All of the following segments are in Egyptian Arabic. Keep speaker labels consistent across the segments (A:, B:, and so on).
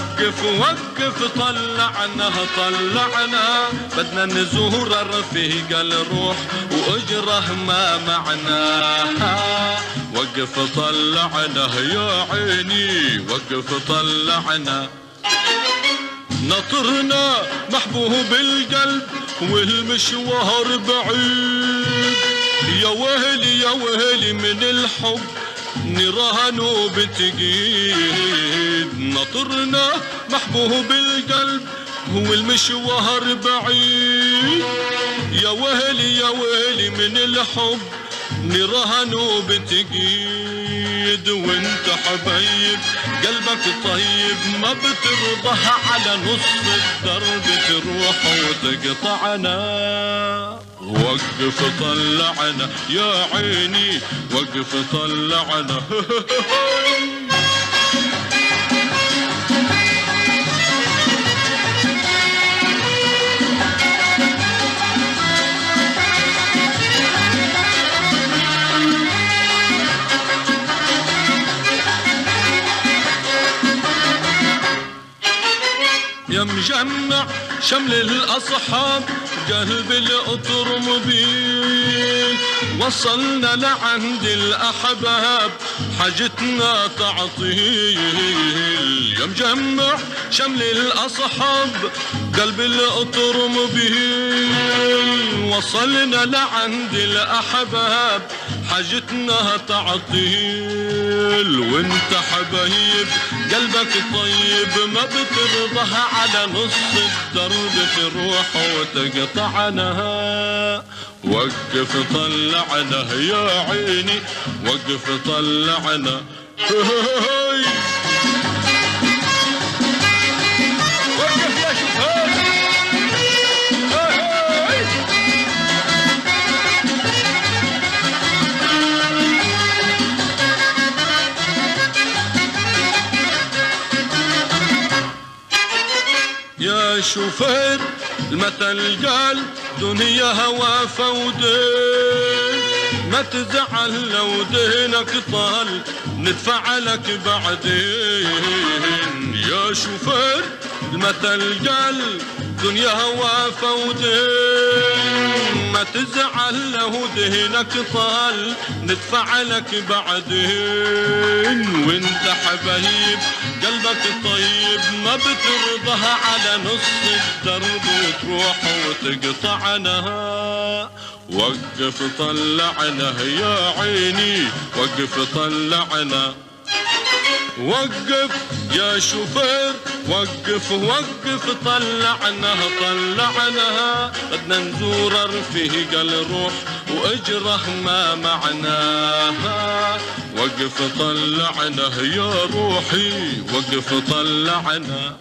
A: وقف وقف طلعنا طلعنا بدنا نزور الرفيق الروح واجره ما معنا وقف طلعنا يا عيني وقف طلعنا نطرنا محبوب القلب والمشوار بعيد يا ويلي يا ويلي من الحب نراهن بتقيد نطرنا محبوب القلب والمشوار بعيد يا ويلي يا ويلي من الحب نراهن بتقيد وانت حبيب قلبك طيب ما بترضى على نص الدرب تروح وتقطعنا وقف طلعنا يا عيني وقف طلعنا يا مجمع شمل الأصحاب قلب القطر مبين وصلنا لعند الأحباب حاجتنا تعطيل يا مجمع شمل الأصحاب قلب القطر مبين وصلنا لعند الأحباب حاجتنا تعطيل وانت حبايب قلبك طيب ما بترضى على نص الدرب تروح وتقطعنا وقف طلعنا يا عيني وقف طلعنا وقف يا شوفان يا شوفير المثل قال دنيا هوى فودين ما تزعل لو دينك طال ندفع لك بعدين يا شوفير المثل قال دنيا هوى فودين ما تزعل لو دهنك طال ندفع لك بعدين وانت حبايب قلبك طيب ما بترضى على نص الدرب وتروح وتقطعنا وقف طلعنا يا عيني وقف طلعنا وقف يا شوفير وقف وقف طلعنا طلعنا بدنا نزور رفيق الروح واجره ما معناها وقف طلعنا يا روحي وقف طلعنا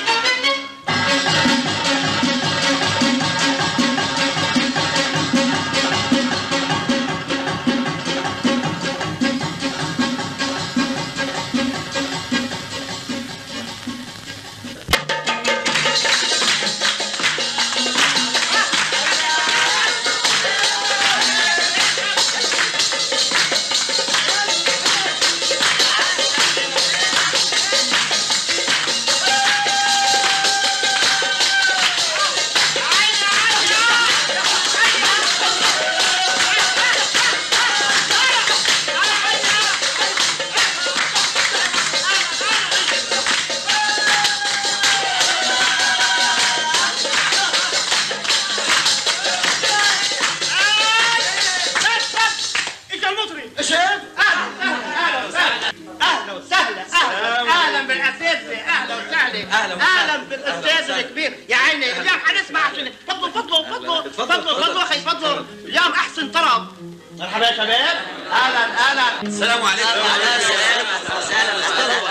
B: انت المطرب
C: شيف
B: اهلا وسهلا اهلا وسهلا اهلا اهلا بالاساتذه اهلا وسهلا
C: أهلا وسهلا.
B: اهلا بالاستاذ الكبير يا عيني اليوم حنسمع عشان فضلوا فضلوا فضلوا
C: اتفضل،
B: فضلوا
C: اتفضل.
B: فضلوا اخي فضلوا اليوم احسن طرب مرحبا يا شباب اهلا اهلا
C: السلام عليكم وعليكم السلام اهلا وسهلا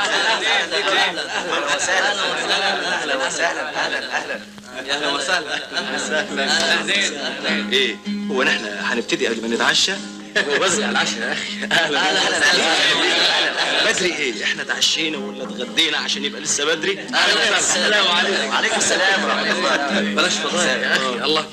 C: اهلا وسهلا اهلا وسهلا اهلا اهلا اهلا وسهلا اهلا وسهلا اهلا ايه هو نحن هنبتدي قبل ما نتعشى وزع العشاء يا اخي اهلا اهلا اهلا بدري ايه احنا تعشينا ولا اتغدينا عشان يبقى لسه بدري اهلا السلام عليكم وعليكم السلام ورحمه الله بلاش فضايح يا اخي الله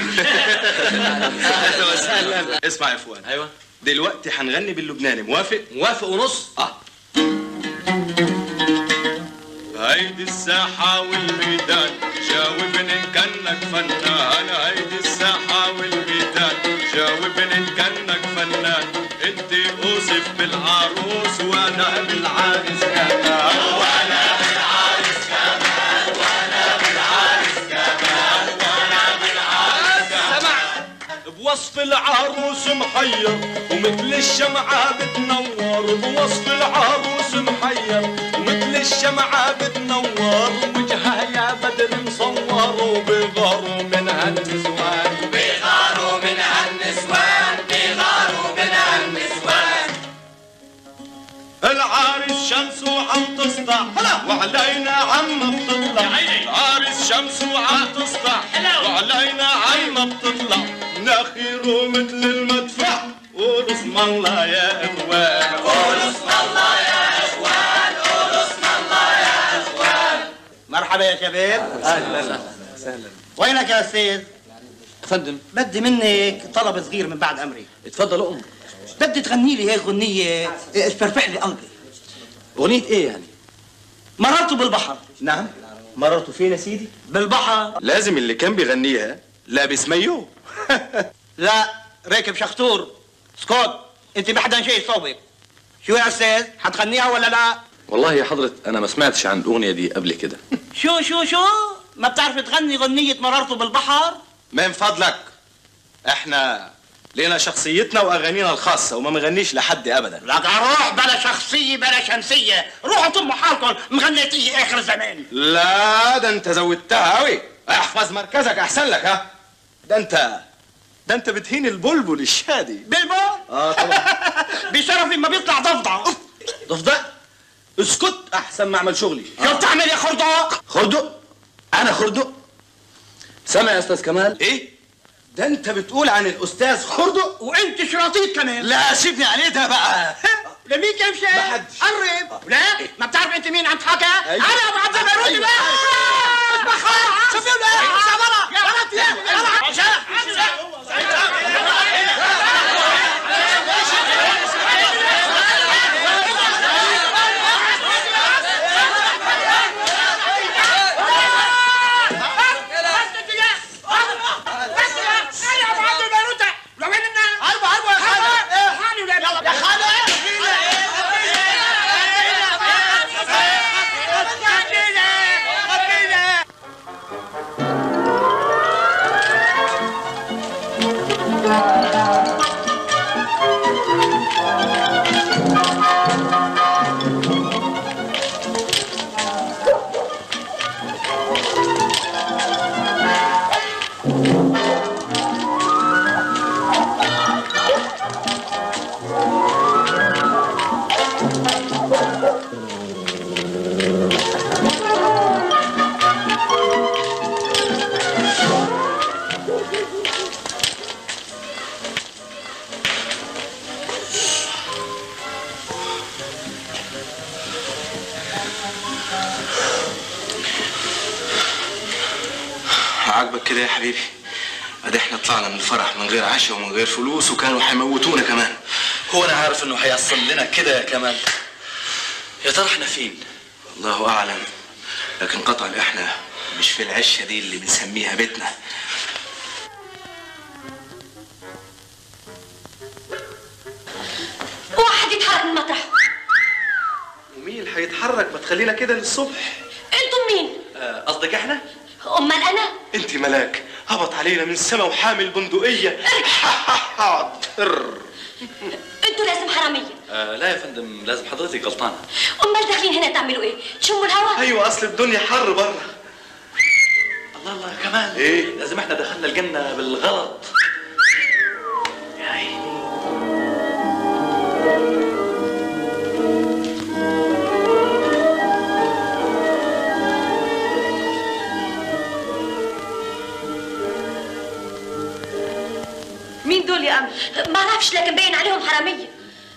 C: اهلا وسهلا اسمع يا اخوان ايوه دلوقتي هنغني باللبناني موافق موافق ونص اه
A: هيدي الساحة والميدان جاوبني إن كانك فنان هيدي الساحة والميدان جاوبني إن كانك فنان انت اوصف بالعروس وانا بالعريس كمان وانا بالعريس كمان وانا بالعريس كمان وانا بالعريس كمان بوصف العروس محير ومثل الشمعة بتنور بوصف العروس محير ومثل الشمعة بتنور وجهها يا بدر مصور وبغاروا منها النسوان بغاروا منها النسوان بغاروا منها النسوان العارس شمس وعم تسطع وعلينا عم بتطلع العارس شمس وعم تسطع وعلينا عم بتطلع ناخيره مثل المدفع قول اسم الله يا اخوان قول اسم الله يا اخوان قول اسم الله يا اخوان
B: مرحبا يا شباب
C: اهلا سهلا
B: وينك يا استاذ
C: فندم
B: بدي منك طلب صغير من بعد امري
C: اتفضل ام
B: بدي تغني لي هيك غنية اه، تفرفح لي قلبي
C: اغنيه ايه يعني
B: مررت بالبحر
C: نعم مررتوا فين يا سيدي
B: بالبحر
C: لازم اللي كان بيغنيها لابس مايو
B: لا راكب شخطور سكوت انت ما حدا شيء صوبك شو يا استاذ حتغنيها ولا لا
C: والله يا حضرة أنا ما سمعتش عن الأغنية دي قبل كده
B: شو شو شو ما بتعرف تغني غنية مررت بالبحر
C: من فضلك احنا لنا شخصيتنا واغانينا الخاصه وما بنغنيش لحد ابدا
B: لك روح بلا شخصية بلا شمسية روحوا طموا حالكم مغنيتية اخر زمان
C: لا ده انت زودتها قوي احفظ مركزك احسن لك ها ده انت ده انت بتهين البلبل الشادي
B: بلبل
C: اه طبعا
B: بشرفي ما بيطلع ضفدع
C: ضفدع اسكت احسن ما اعمل شغلي
B: شو بتعمل يا خردق
C: خردق انا خردق سامع يا استاذ كمال ايه ده انت بتقول عن الاستاذ خردق
B: وانت شراطيط كمان
C: لا سيبني عليه ده بقى
B: لمين كيف شيء
C: محدش.
B: قرب لا ما بتعرف انت مين عم تحكى
C: أيوة.
B: انا ابو عبد البيروتي
C: أيوة.
B: لا شوفي ولا ورا ورا يا
C: عاجبك كده يا حبيبي ادي احنا طلعنا من الفرح من غير عشاء ومن غير فلوس وكانوا هيموتونا كمان
D: هو انا عارف انه هيحصل لنا كده يا كمال يا ترى احنا فين
C: الله اعلم لكن قطعا احنا مش في العشه دي اللي بنسميها بيتنا
E: واحد يتحرك من مطرحه
C: ومين اللي هيتحرك ما تخلينا كده للصبح
E: انتم مين
C: آه، قصدك احنا
E: امال انا
C: انت ملاك هبط علينا من السما وحامل بندقيه حاضر
E: انتوا لازم حراميه
D: آه لا يا فندم لازم حضرتك غلطانه
E: امال داخلين هنا تعملوا ايه تشموا الهوا
C: ايوه اصل الدنيا حر بره
D: الله الله يا كمال
C: إيه؟
D: لازم احنا دخلنا الجنه بالغلط يا عيني
F: مين دول يا أمل؟
E: ما اعرفش لكن باين عليهم حراميه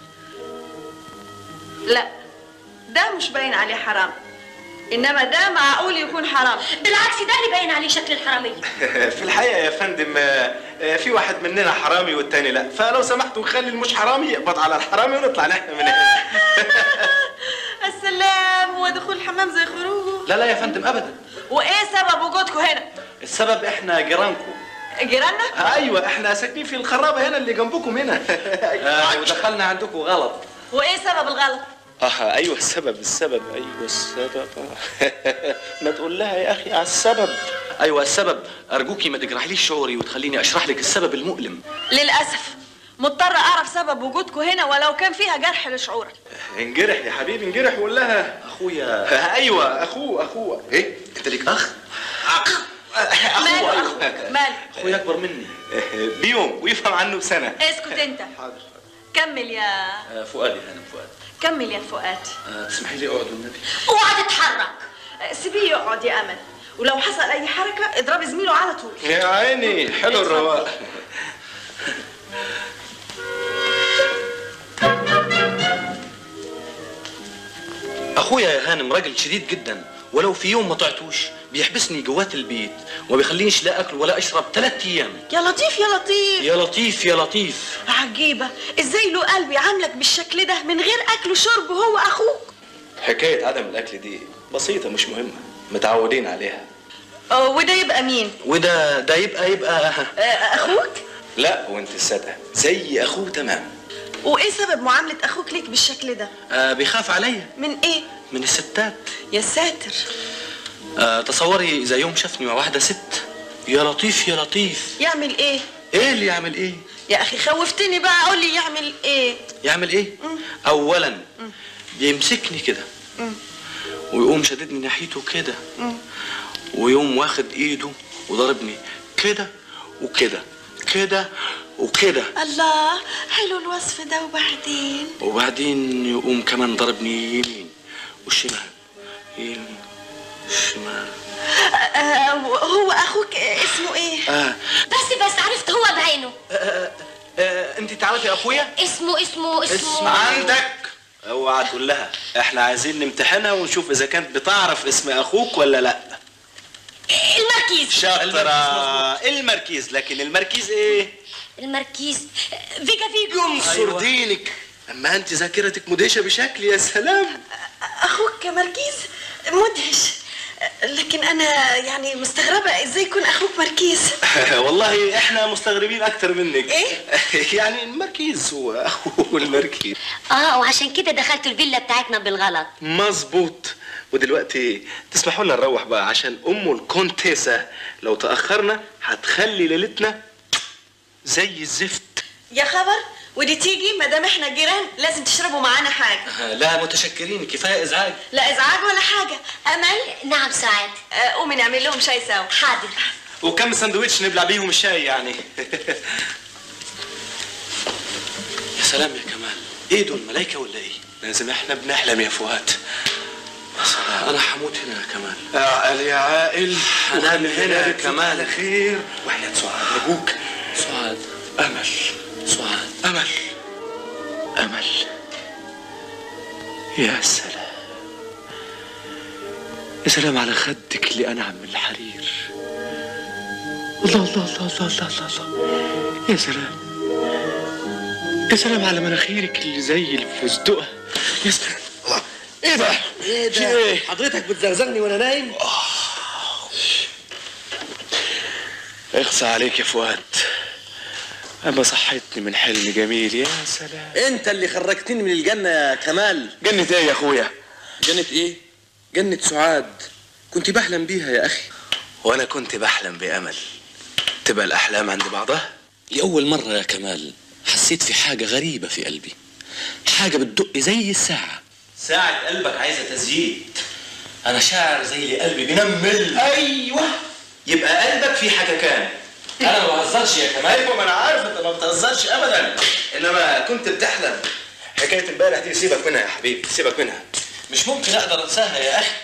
F: لا ده مش باين عليه حرام إنما ده معقول يكون حرام
E: بالعكس ده اللي باين عليه شكل الحراميه
C: في الحقيقه يا فندم آه، آه، في واحد مننا حرامي والتاني لا فلو سمحتوا نخلي المش حرامي يقبض على الحرامي ونطلع نحن من هنا
F: سلام هو دخول الحمام زي خروجه
C: لا لا يا فندم ابدا
F: وايه سبب وجودكم هنا
C: السبب احنا جيرانكم
F: جيراننا
C: ايوه احنا ساكنين في الخرابه هنا اللي جنبكم هنا آه ودخلنا عندكم غلط
F: وايه سبب الغلط
A: اه ايوه السبب السبب ايوه السبب ما تقول لها يا اخي على السبب
C: ايوه السبب ارجوكي ما تجرحليش شعوري وتخليني اشرح لك السبب المؤلم
F: للاسف مضطر اعرف سبب وجودكم هنا ولو كان فيها جرح لشعورك
A: انجرح يا حبيبي انجرح وقول لها
C: اخويا
A: ايوه اخوه اخوه
C: ايه انت ليك اخ
F: ماله اخوك ماله
C: اخويا اكبر مني
A: بيوم ويفهم عنه بسنه
F: اسكت انت كمل يا
C: آه فؤاد يا هانم فؤاد
F: كمل يا فؤاد
C: آه تسمحي لي اقعد والنبي
E: اوعى تتحرك
F: سيبيه يقعد يا امل ولو حصل اي حركه اضربي زميله على طول
A: يا عيني حلو الرواق
C: اخويا يا هانم راجل شديد جدا ولو في يوم ما طعتوش بيحبسني جوات البيت وما بيخلينيش لا اكل ولا اشرب ثلاث ايام
F: يا لطيف يا لطيف
C: يا لطيف يا لطيف
F: عجيبة ازاي له قلب يعاملك بالشكل ده من غير اكل وشرب وهو اخوك
C: حكايه عدم الاكل دي بسيطه مش مهمه متعودين عليها
F: اه وده يبقى مين
C: وده ده يبقى يبقى
F: آه، اخوك
C: لا وانت السادة زي اخوه تمام
F: وايه سبب معاملة اخوك ليك بالشكل ده
C: آه بيخاف عليا
F: من ايه
C: من الستات
F: يا ساتر
C: آه تصوري اذا يوم شافني مع واحده ست يا لطيف يا لطيف
F: يعمل ايه
C: ايه اللي يعمل ايه
F: يا اخي خوفتني بقى قول لي يعمل ايه
C: يعمل ايه اولا بيمسكني كده ويقوم شددني ناحيته كده ويقوم واخد ايده وضربني كده وكده كده وكده
F: الله حلو الوصف ده وبعدين
C: وبعدين يقوم كمان ضربني يمين وشمال يمين شمال
F: آه هو اخوك اسمه ايه
C: آه.
E: بس بس عرفت هو بعينه
C: آه. آه. انت تعرفي اخويا
E: اسمه اسمه اسمه
C: اسمع عندك
A: اوعى تقول لها احنا عايزين نمتحنها ونشوف اذا كانت بتعرف اسم اخوك ولا لا
E: المركيز
A: شاطرة المركيز لكن المركيز ايه
E: المركيز فيجا فيجو
A: انصر دينك اما انت ذاكرتك مدهشه بشكل يا سلام
F: اخوك مركيز مدهش لكن انا يعني مستغربة ازاي يكون اخوك مركيز
A: والله احنا مستغربين اكتر منك
F: إيه؟
A: يعني المركيز هو اخوه المركيز
E: اه وعشان كده دخلت الفيلا بتاعتنا بالغلط
A: مظبوط ودلوقتي تسمحوا لنا نروح بقى عشان ام الكونتيسة لو تاخرنا هتخلي ليلتنا زي الزفت
F: يا خبر ودي تيجي ما دام احنا جيران لازم تشربوا معانا حاجة
C: آه. لا متشكرين كفايه ازعاج
F: لا ازعاج ولا حاجة امل
E: نعم سعاد
F: آه، قومي نعمل لهم شاي سوا
E: حاضر
A: وكم سندوتش نبلع بيهم الشاي يعني
C: يا سلام يا كمال ايه دول ملايكه ولا ايه
A: لازم احنا بنحلم يا فؤاد
C: انا هموت هنا يا كمال
A: عقل يا عاقل
C: هنام هنا يا
A: بتفوت
C: كمال.
A: على خير واحنا سعاد ابوك
C: سعاد
A: امل
C: سعاد
A: امل امل يا سلام يا سلام على خدك اللي انعم من الحرير الله الله الله الله الله الله, الله. يا سلام يا سلام على مناخيرك اللي زي الفستقة يا سلام الله ايه ده؟
C: ايه
A: في ايه؟
C: حضرتك بتزغزغني وانا نايم
A: اخصى عليك يا فؤاد اما صحتني من حلم جميل يا سلام
C: انت اللي خرجتني من الجنه يا كمال
A: جنة ايه يا اخويا؟
C: جنه ايه جنه سعاد كنت بحلم بيها يا اخي
A: وانا كنت بحلم بامل تبقى الاحلام عند بعضها
C: لاول مره يا كمال حسيت في حاجه غريبه في قلبي حاجه بتدق زي الساعه
A: ساعة قلبك عايزة تزييد
C: انا شاعر زي اللي قلبي بينمل
A: ايوه يبقى قلبك في حاجة كان
C: انا ما بهزرش يا كمال
A: ايوه ما انا عارف انت ما بتهزرش ابدا انما كنت بتحلم حكاية امبارح دي سيبك منها يا حبيبي سيبك منها
C: مش ممكن اقدر انساها يا اخي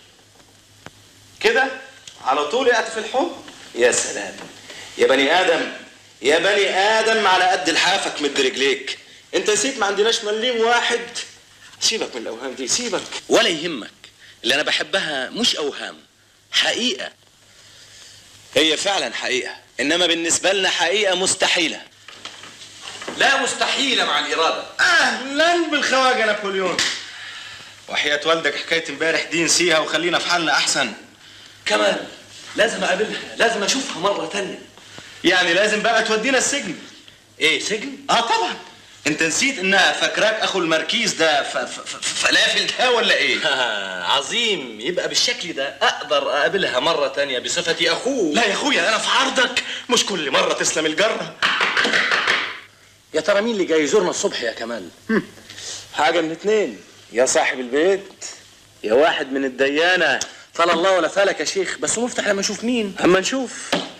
A: كده على طول وقعت في الحب يا سلام يا بني ادم يا بني ادم على قد لحافك مد رجليك انت نسيت ما عندناش مليم واحد سيبك من الاوهام دي سيبك
C: ولا يهمك اللي انا بحبها مش اوهام حقيقه
A: هي فعلا حقيقة انما بالنسبة لنا حقيقة مستحيلة
C: لا مستحيله مع الاراده
A: اهلا بالخواجة نابليون
C: وحياة والدك حكاية امبارح دي نسيها وخلينا في حالنا أحسن
D: كمال لازم اقابلها لازم اشوفها مره تانية
C: يعني لازم بقى تودينا السجن
D: ايه سجن
C: اه طبعا انت نسيت انها فاكراك اخو المركيز ده ف- ف- ف- فلافل ده ولا ايه
D: آه عظيم يبقى بالشكل ده اقدر اقابلها مره تانية بصفتي اخوه
C: لا يا اخويا انا في عرضك مش كل مره تسلم الجره
D: يا ترى مين اللي جاي يزورنا الصبح يا كمال
C: حاجه من اتنين يا صاحب البيت يا واحد من الديانه
D: فلا الله ولا فالك يا شيخ بس مفتح لما نشوف مين
C: اما نشوف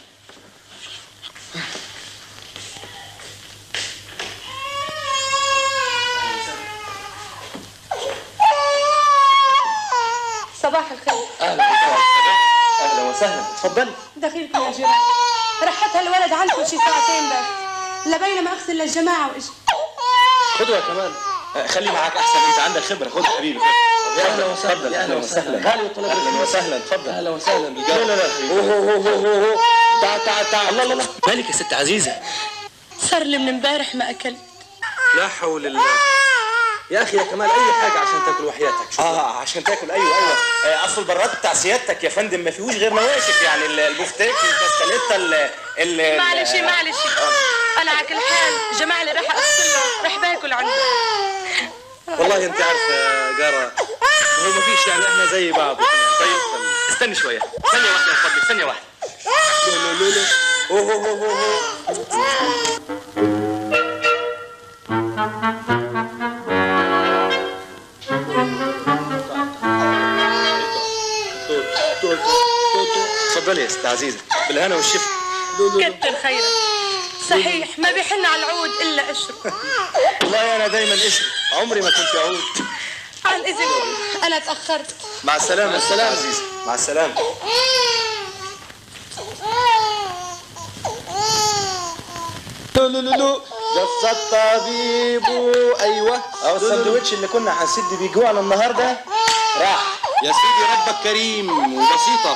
G: صباح الخير
D: اهلا اهلا وسهلا اتفضلي
G: دخيلكم يا جيران رحتها الولد عندكم شي ساعتين بس لبين ما اغسل للجماعه واجي
C: خده يا كمال آه، خلي معاك احسن انت عندك خبره خد يا حبيبي خد
D: يا اهلا وسهلا
C: اتفضل
D: يا
C: اهلا وسهلا
D: غالي الطلب
C: اهلا وسهلا اتفضل
D: اهلا وسهلا
C: لا
D: بالجو
C: لا لا
D: اوه اوه اوه اوه اوه تعال تعال تعال الله الله الله مالك يا ست عزيزه
G: صار لي من امبارح ما اكلت
D: لا حول الله يا اخي يا كمال اي حاجه عشان تاكل وحياتك شو
C: اه عشان تاكل ايوه ايوه آه، اصل البراد بتاع سيادتك يا فندم ما فيهوش غير نواشف يعني ال- البفتيك الكاستاليتا ال ال
G: معلش معلش انا على كل حال جماعه اللي راح اغسله راح باكل عنده
C: والله انت عارفه يا جاره هو ما فيش يعني احنا زي بعض طيب استني شويه ثانيه واحده يا فندم ثانيه واحده لا لا لا لا أوه، أوه، أوه، أوه. اتفضلي يا ست عزيزه بالهنا والشفا
G: كتر خيرك صحيح ما بيحن على العود الا اشرب
C: والله انا دايما اشرب عمري ما كنت اعود
G: عن اذنكم انا تاخرت
C: مع السلامه مع السلامه عزيزه مع السلامه لو لو لو لو جف الطبيب ايوه اهو السندوتش اللي كنا هنسد بيه جوعنا النهارده راح
H: يا سيدي ربك كريم وبسيطة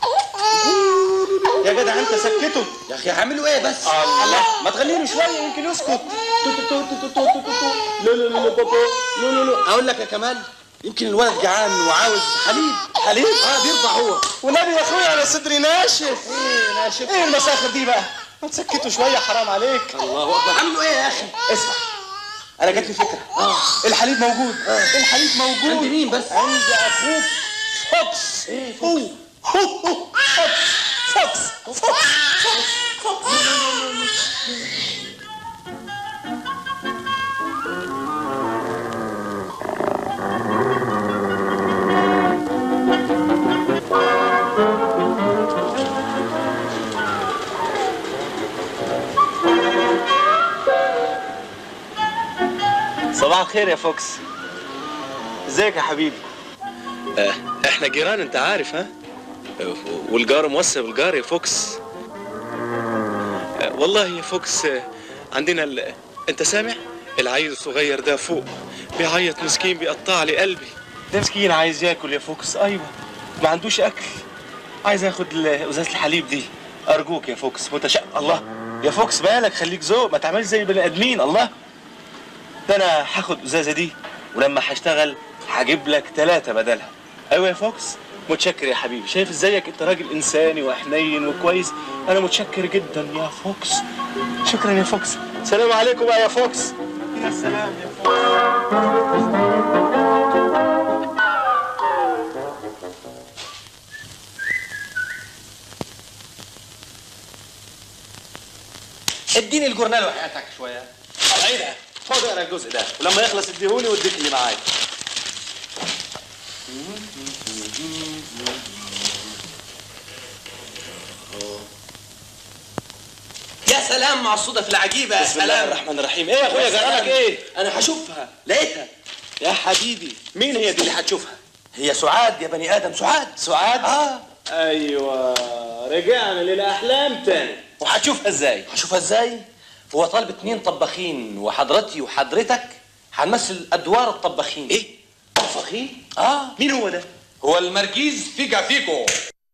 C: يا جدع انت سكته
H: يا أخي هعملوا إيه بس؟
C: الله ما تغنيله شويه يمكن يسكت تو تو تو تو تو تو تو تو. لو لو لو لو بابا. لو لو لو
H: أقول لك يا كمال يمكن الولد جعان وعاوز حليب
C: حليب
H: اه بيرضع هو
C: والنبي يا اخويا انا صدري ناشف
H: ايه ناشف
C: ايه المساخر دي بقى ما تسكتوا شويه حرام عليك
H: الله اكبر عملوا ايه يا اخي
C: اسمع انا جاتلي فكره اه الحليب موجود اه الحليب موجود
H: عند مين بس؟
C: عند اخوك فوكس ايه هو هو هو فوكس فوكس فوكس فوكس صباح الخير يا فوكس ازيك يا حبيبي
D: آه احنا جيران انت عارف ها آه، والجار موصي بالجار يا فوكس آه والله يا فوكس آه عندنا ال... انت سامع العيل الصغير ده فوق بيعيط مسكين بيقطع لي قلبي
C: ده مسكين عايز ياكل يا فوكس ايوه ما عندوش اكل عايز ياخد ال- ازازه الحليب دي ارجوك يا فوكس متشق الله يا فوكس بالك خليك ذوق ما تعملش زي البني ادمين الله ده انا هاخد ازازه دي ولما هشتغل هجيب لك ثلاثه بدلها ايوه يا فوكس متشكر يا حبيبي شايف ازيك انت راجل انساني وحنين وكويس انا متشكر جدا يا فوكس شكرا يا فوكس سلام عليكم بقى يا فوكس يا سلام يا فوكس اديني الجورنال وحياتك شويه عيدها خد اقرا الجزء ده ولما يخلص اديهولي واديك اللي معايا
H: يا سلام مع الصدف العجيبة يا
C: بسم الله
H: سلام
C: الرحمن الرحيم ايه يا اخويا
H: يا
C: جرالك
H: سلام.
C: ايه
H: أنا هشوفها لقيتها
C: يا حبيبي مين هي دي اللي هتشوفها
H: هي سعاد يا بني آدم سعاد
C: سعاد
H: آه
C: ايوه رجعنا للاحلام تاني وهتشوفها ازاي
H: هشوفها ازاي؟ هو طالب اتنين طباخين وحضرتي وحضرتك هنمثل ادوار الطباخين
C: ايه طباخين
H: اه
C: مين هو ده
H: هو المركيز فيكا فيكو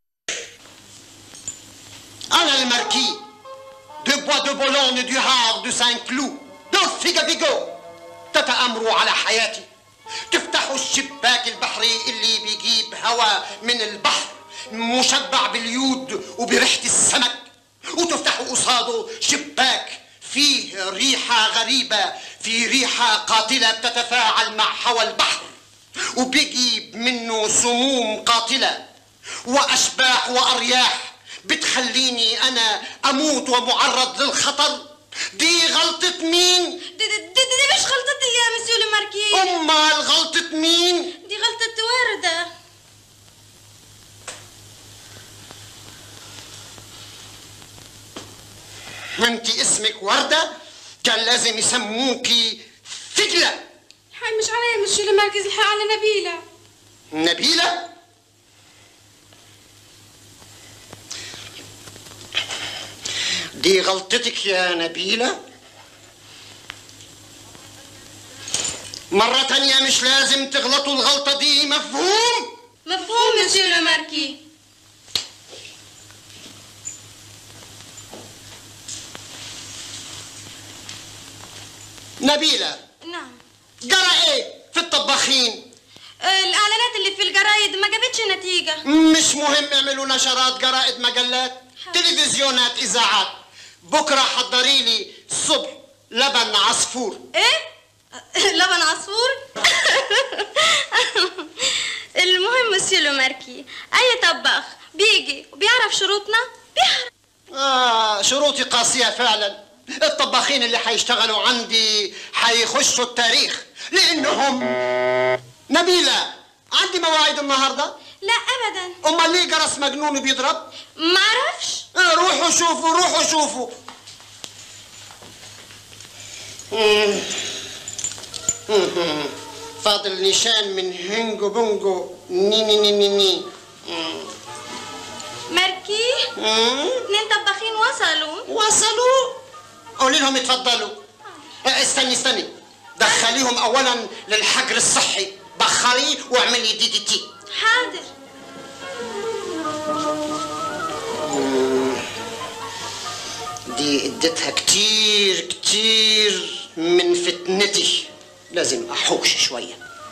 I: أنا الماركي de Bois de Boulogne du Havre du Saint-Cloud de Figabigo تتأمروا على حياتي تفتحوا الشباك البحري اللي بيجيب هواء من البحر مشبع باليود وبريحة السمك وتفتحوا قصاده شباك فيه ريحة غريبة في ريحة قاتلة بتتفاعل مع هواء البحر وبيجي منه سموم قاتلة وأشباح وأرياح بتخليني أنا أموت ومعرض للخطر دي غلطة مين؟
J: دي, دي, دي, دي مش غلطتي يا مسيو الماركي
I: أمال غلطة مين؟
J: دي غلطة وردة
I: انت اسمك وردة كان لازم يسموكي فجلة
G: الحق مش عليا مسيو المركز الحق على نبيلة
I: نبيلة دي غلطتك يا نبيلة مرة تانية مش لازم تغلطوا الغلطة دي مفهوم؟
J: مفهوم مسيو الماركي
I: نبيلة
J: نعم
I: جرى ايه في الطباخين؟
J: الإعلانات اللي في الجرايد ما جابتش نتيجة
I: مش مهم اعملوا نشرات جرائد مجلات تلفزيونات اذاعات بكره حضري لي الصبح لبن عصفور
J: ايه لبن عصفور المهم مسيو الماركي اي طباخ بيجي وبيعرف شروطنا بيعرف
I: آه شروطي قاسية فعلا الطباخين اللي حيشتغلوا عندي حيخشوا التاريخ لانهم نبيلة عندي مواعيد النهاردة
J: لا ابدا
I: امال ليه جرس مجنون بيضرب
J: معرفش
I: آه روحوا شوفوا روحوا شوفوا مم. مم. فاضل نيشان من هنجو بونجو ني ني ني ني ني مم.
J: ماركي
I: مم.
J: اتنين طباخين وصلوا
I: وصلوا قولي لهم اتفضلوا آه، استني استني دخليهم اولا للحجر الصحي بخري واعملي دي دي تي
J: حاضر
I: دي اديتها كتير كتير من فتنتي لازم احوش شويه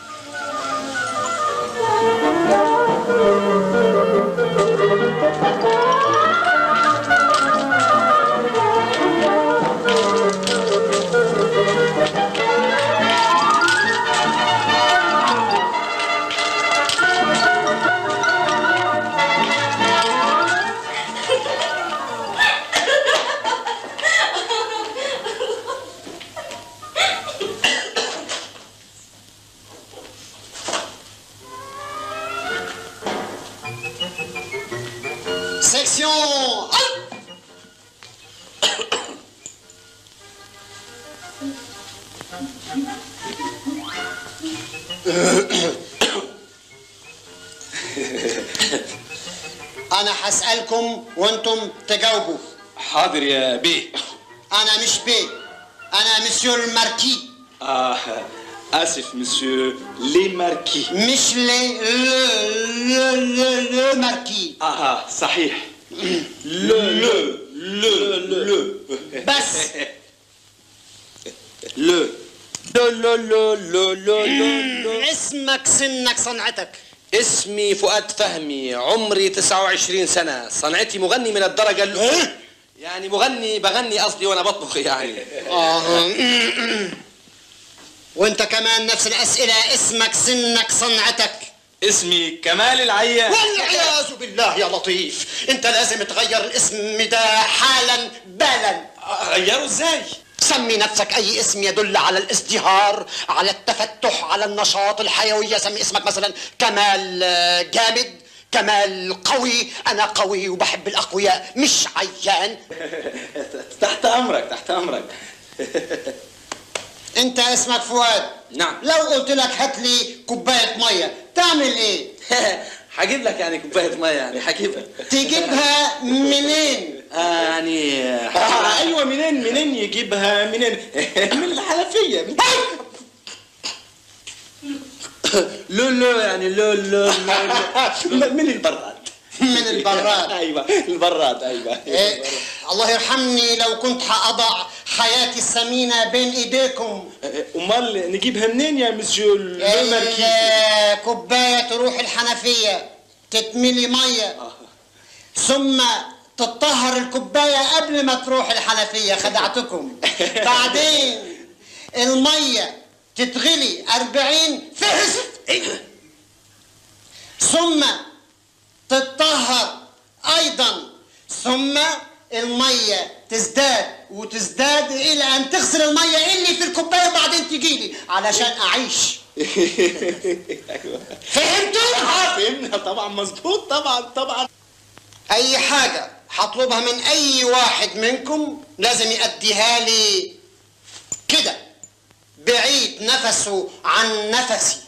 I: Section Halt أنا هسألكم وأنتم تجاوبوا
H: حاضر يا بيه
I: أنا مش بي أنا مسيو الماركي
D: آه آسف مسيو لي ماركي
I: مش لي لو لو لو ماركي
D: آه صحيح لو لو لو لو
I: بس
H: لو لو لو لو لو لو لو
I: اسمك سنك صنعتك
H: اسمي فؤاد فهمي عمري 29 سنة صنعتي مغني من الدرجة الأولى يعني مغني بغني قصدي وأنا بطبخ يعني
I: آه. وانت كمان نفس الأسئلة اسمك سنك صنعتك
D: اسمي كمال العيان
I: والعياذ بالله يا لطيف انت لازم تغير الاسم ده حالا بالا
D: غيره ازاي
I: سمي نفسك اي اسم يدل على الازدهار على التفتح على النشاط الحيوية سمي اسمك مثلا كمال آه، جامد كمال قوي انا قوي وبحب الاقوياء مش عيان
D: تحت امرك تحت امرك
I: انت اسمك فؤاد
H: نعم
I: لو قلت لك هات لي كوبايه ميه تعمل ايه
H: هجيب لك يعني كوباية مية يعني هجيبها
I: تجيبها منين
H: آه يعني
D: آه ايوه منين منين يجيبها منين من الحنفيه من
H: لو لو يعني لو لو لو
D: من البراد
I: من البراد
D: ايوه البراد ايوه
I: إيه الله يرحمني لو كنت هأضع حياتي الثمينة بين ايديكم
D: امال نجيبها منين يا مسيو لو ماركيز
I: الكوباية تروح الحنفية تتملي مية ثم تطهر الكوباية قبل ما تروح الحنفية خدعتكم بعدين المية تتغلي أربعين فهس ثم تتطهر أيضا ثم المية تزداد وتزداد إلى أن تغسل المية اللي في الكوباية وبعدين تجيلي علشان أعيش فهمتوا؟
D: اه فهمنا طبعا مظبوط طبعا طبعا
I: اي حاجة هطلبها من اي واحد منكم لازم يأديها لي كده بعيد نفسه عن نفسي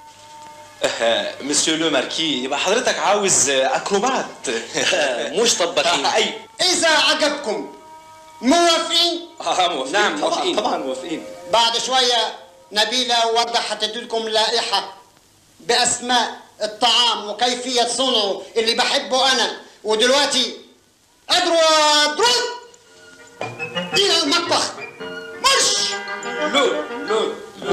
C: مسيو لو ماركي يبقى حضرتك عاوز اكروبات
H: مش طباخين
C: اي
I: اذا عجبكم موافقين
C: اه موافقين
H: نعم،
C: طبعا
H: موافقين.
C: طبعا موافقين
I: بعد شوية نبيلة وردة هتديلكم لائحة بأسماء الطعام وكيفية صنعه اللي بحبه أنا ودلوقتي أدروا أدروا إلى المطبخ مرش
C: لو لو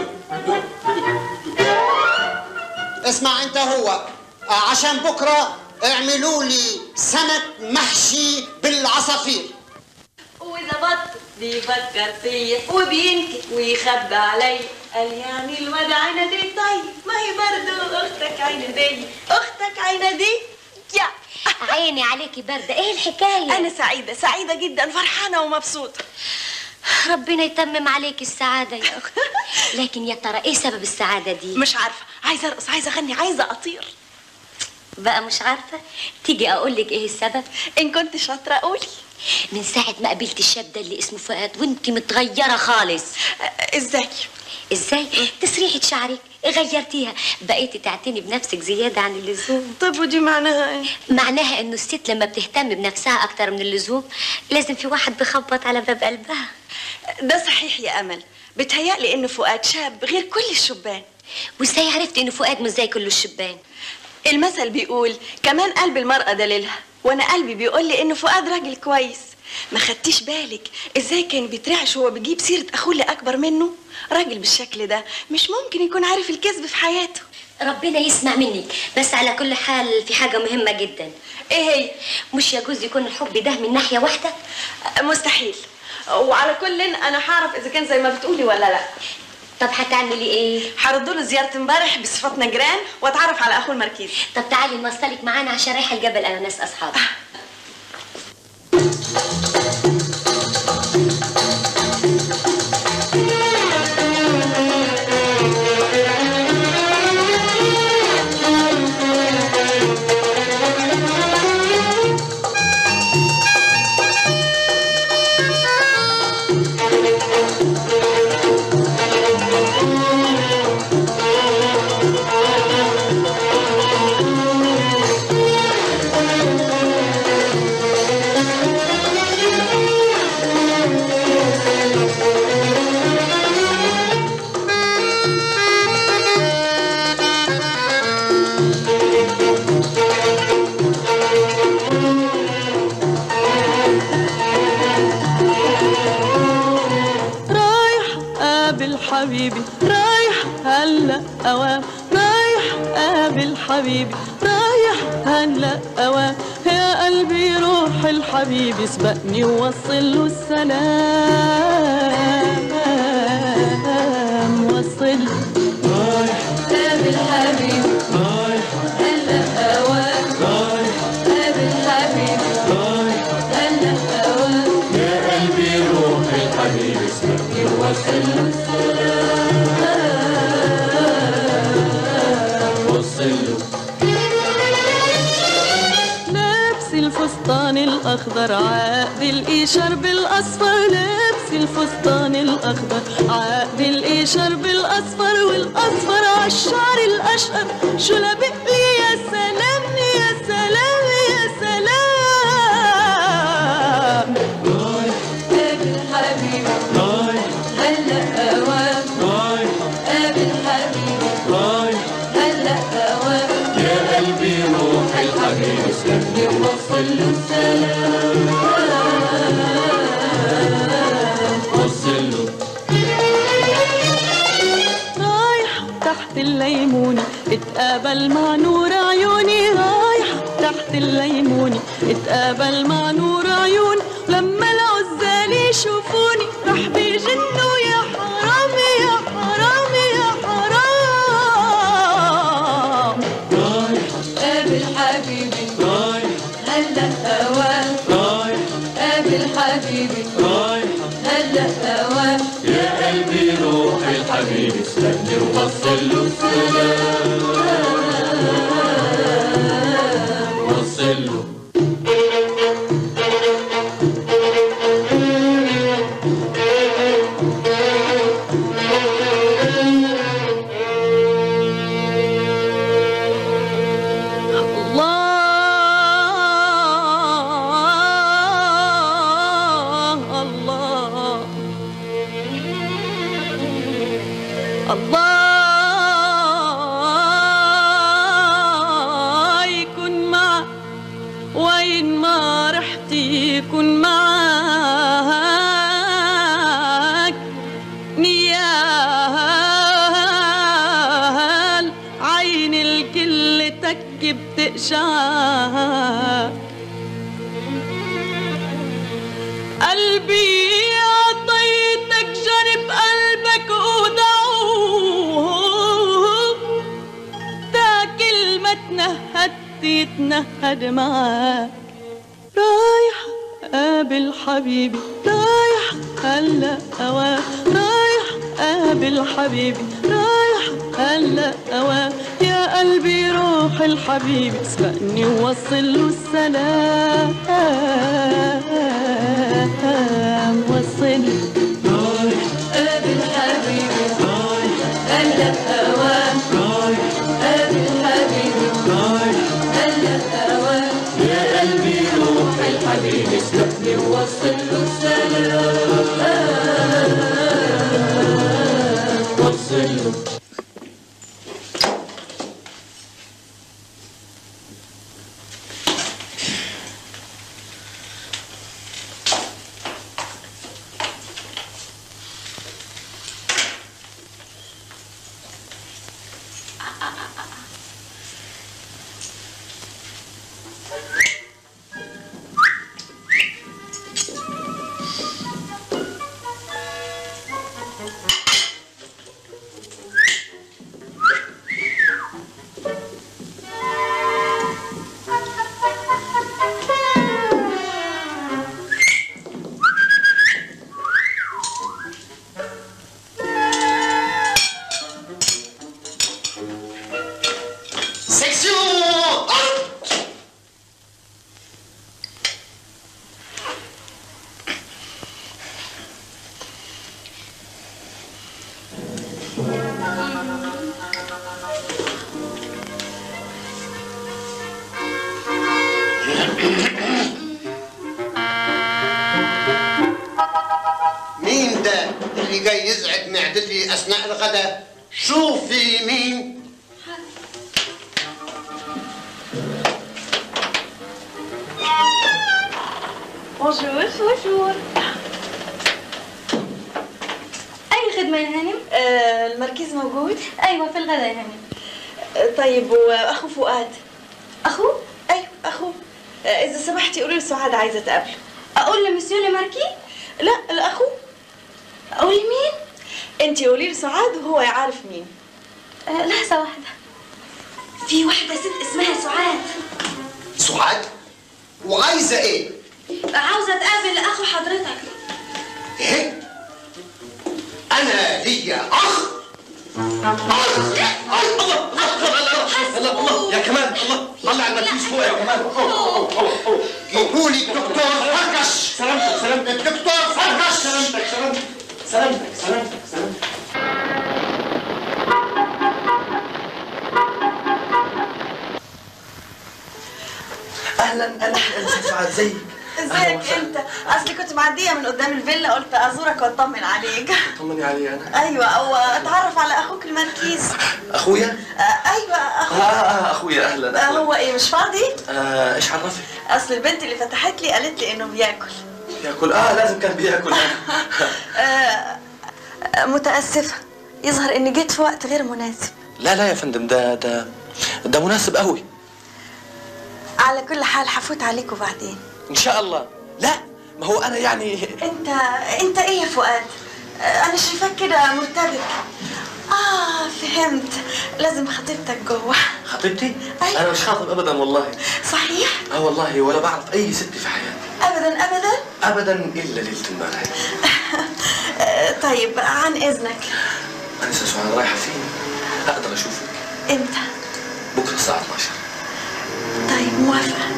I: اسمع أنت هو آه، عشان بكرة اعملوا لي سمك محشي بالعصافير
F: واذا بط بيفكر فيا وبينكت ويخبى علي قال يعني الواد عينه دي طيب ما هي برضه اختك عينه دي اختك عينه دي يا
E: عيني عليكي باردة ايه الحكاية
F: انا سعيده سعيده جدا فرحانه ومبسوطه
E: ربنا يتمم عليك السعادة يا أختي لكن يا ترى ايه سبب السعادة دي
F: مش عارفه عايزه ارقص عايزه اغني عايزه اطير
E: بقى مش عارفة تيجي اقولك ايه السبب
F: ان كنت شاطره قولي
E: من ساعة ما قابلت الشاب ده اللي اسمه فؤاد وانت متغيرة خالص
F: ازاي
E: ازاي تسريحة شعرك غيرتيها بقيتي تعتني بنفسك زيادة عن اللزوم
F: طب ودي معناها ايه
E: معناها انه الست لما بتهتم بنفسها اكتر من اللزوم لازم في واحد بيخبط على باب قلبها
F: ده صحيح يا امل بتهيألي ان فؤاد شاب غير كل الشبان
E: وازاي عرفتي انه فؤاد مش زي كل الشبان
F: المثل بيقول كمان قلب المرأة دليلها وانا قلبي بيقول لي ان فؤاد راجل كويس ما خدتيش بالك ازاي كان بيترعش وهو بيجيب سيرة اخوه اللي اكبر منه راجل بالشكل ده مش ممكن يكون عارف الكذب في حياته
E: ربنا يسمع منك بس على كل حال في حاجة مهمة جدا
F: ايه هي
E: مش يجوز يكون الحب ده من ناحية واحدة
F: مستحيل وعلى كل انا هعرف اذا كان زي ما بتقولي ولا لا
E: طب هتعملي ايه
F: هرد له زيارة امبارح بصفتنا جيران واتعرف على اخوه المركزي
E: طب تعالي نوصلك معانا عشان رايحة الجبل انا ناس اصحابي
K: رايح قابل حبيبي رايح هلا اوام رايح قابل حبيبي رايح هلا اوام يا قلبي روح الحبيب سبقني ووصل له السلام وصل رايح قابل حبيبي رايح هلا اوام رايح قابل حبيبي رايح هلا اوام يا قلبي روح الحبيب سبقني ووصل له السلام وصل له لابس الفستان الاخضر عقد القشر بالاصفر لابس الفستان الاخضر عقد القشر بالاصفر والاصفر عالشعر الاشقر شو لابق لي يا سلام يا سلام يا سلام قابل حبيبي هلا اوام قابل حبيبي هلا اوام يا قلبي روح الحبيب سلمني ووصل له السلام الليموني اتقابل مع نور عيوني رايحة تحت الليموني اتقابل مع نور عيوني لما العزال يشوفوني راح بيجنوا يا حرامي يا حرامي يا حرام
L: قابل حبيبي هلا هواه قابل حبيبي هلا هواه
K: يا قلبي روح الحبيب استني ووصل له السلام وصل له
L: الله الله الله يكون معك وين ما رحت يكون معك نيال عين الكل تك بتقشعك قلبي عطيتك جرب قلبك ودعوه تا كل ما تنهدت يتنهد معك رايح قابل حبيبي رايح هلا هواه رايح قابل حبيبي رايح هلا هواه يا قلبي روح الحبيب اسبقني ووصل له السلام وصل
K: قابل حبيبي هلا هواه قابل حبيبي هلا هواه يا قلبي روح الحبيب اسلكني ووصل له السلام وصل له
I: Section مين ده اللي جاي يزعج معدتي اثناء الغداء شوفي مين
J: بونجور بونجور أي خدمة يا هانم؟
F: آه المركز موجود؟
J: أيوة في الغداء يا هانم
F: آه طيب واخو فؤاد
J: أخو؟
F: ايوه اخو آه اذا سمحتي قولي لسعاد عايزه تقابله
J: أقول لمسيو لماركي؟
F: لا الاخو
J: أقول لمين؟
F: انت قولي لسعاد وهو يعرف مين
J: آه لحظة واحدة في واحدة ست اسمها سعاد
I: سعاد وعايزه ايه؟
J: عاوزة تقابل أخو حضرتك
I: ايه؟ انا ليا اخ
C: الله الله الله يا كمان الله طلع المركز فوق يا كمان
I: جيبوا لي الدكتور فركش
C: سلامتك سلامتك
I: الدكتور فركش
C: سلامتك سلامتك سلامتك سلامتك سلامتك اهلا اهلا اهلا سعاد زيك
F: ازيك انت اصلي كنت معديه من قدام الفيلا قلت ازورك واطمن عليك
C: طمني علي انا
F: ايوه او اتعرف على اخوك المركيز
C: اخويا
F: آه ايوه
C: اه
F: اخوك
C: اه اخويا اهلا
F: آه
C: اهلا
F: هو ايه مش فاضي
C: آه، ايش عرفك
F: اصل البنت اللي فتحت لي قالت لي انه بياكل
C: ياكل اه لازم كان بياكل
F: آه آه، متاسفه يظهر اني جيت في وقت غير مناسب
H: لا لا يا فندم ده ده ده مناسب قوي
F: على كل حال هفوت عليكم بعدين
H: ان شاء الله لا ما هو انا يعني
F: انت انت ايه يا فؤاد آه، انا شايفاك كده مرتبك اه فهمت لازم خطيبتك جوه
H: خطيبتي انا مش خاطب ابدا والله
F: صحيح
H: اه والله ولا بعرف اي ست في حياتي
F: ابدا ابدا
H: ابدا الا ليله امبارح
F: آه، طيب عن اذنك
H: انا سعاد رايحه فين اقدر اشوفك
F: امتى
H: بكره الساعه 12
F: طيب موافقه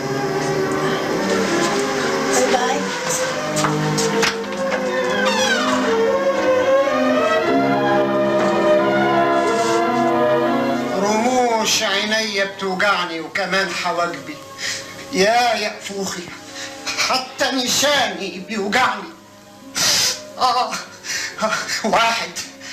F: باي باي
I: رموش عيني بتوجعني وكمان حواجبي يا يأفوخي حتى نشاني بيوجعني آه واحد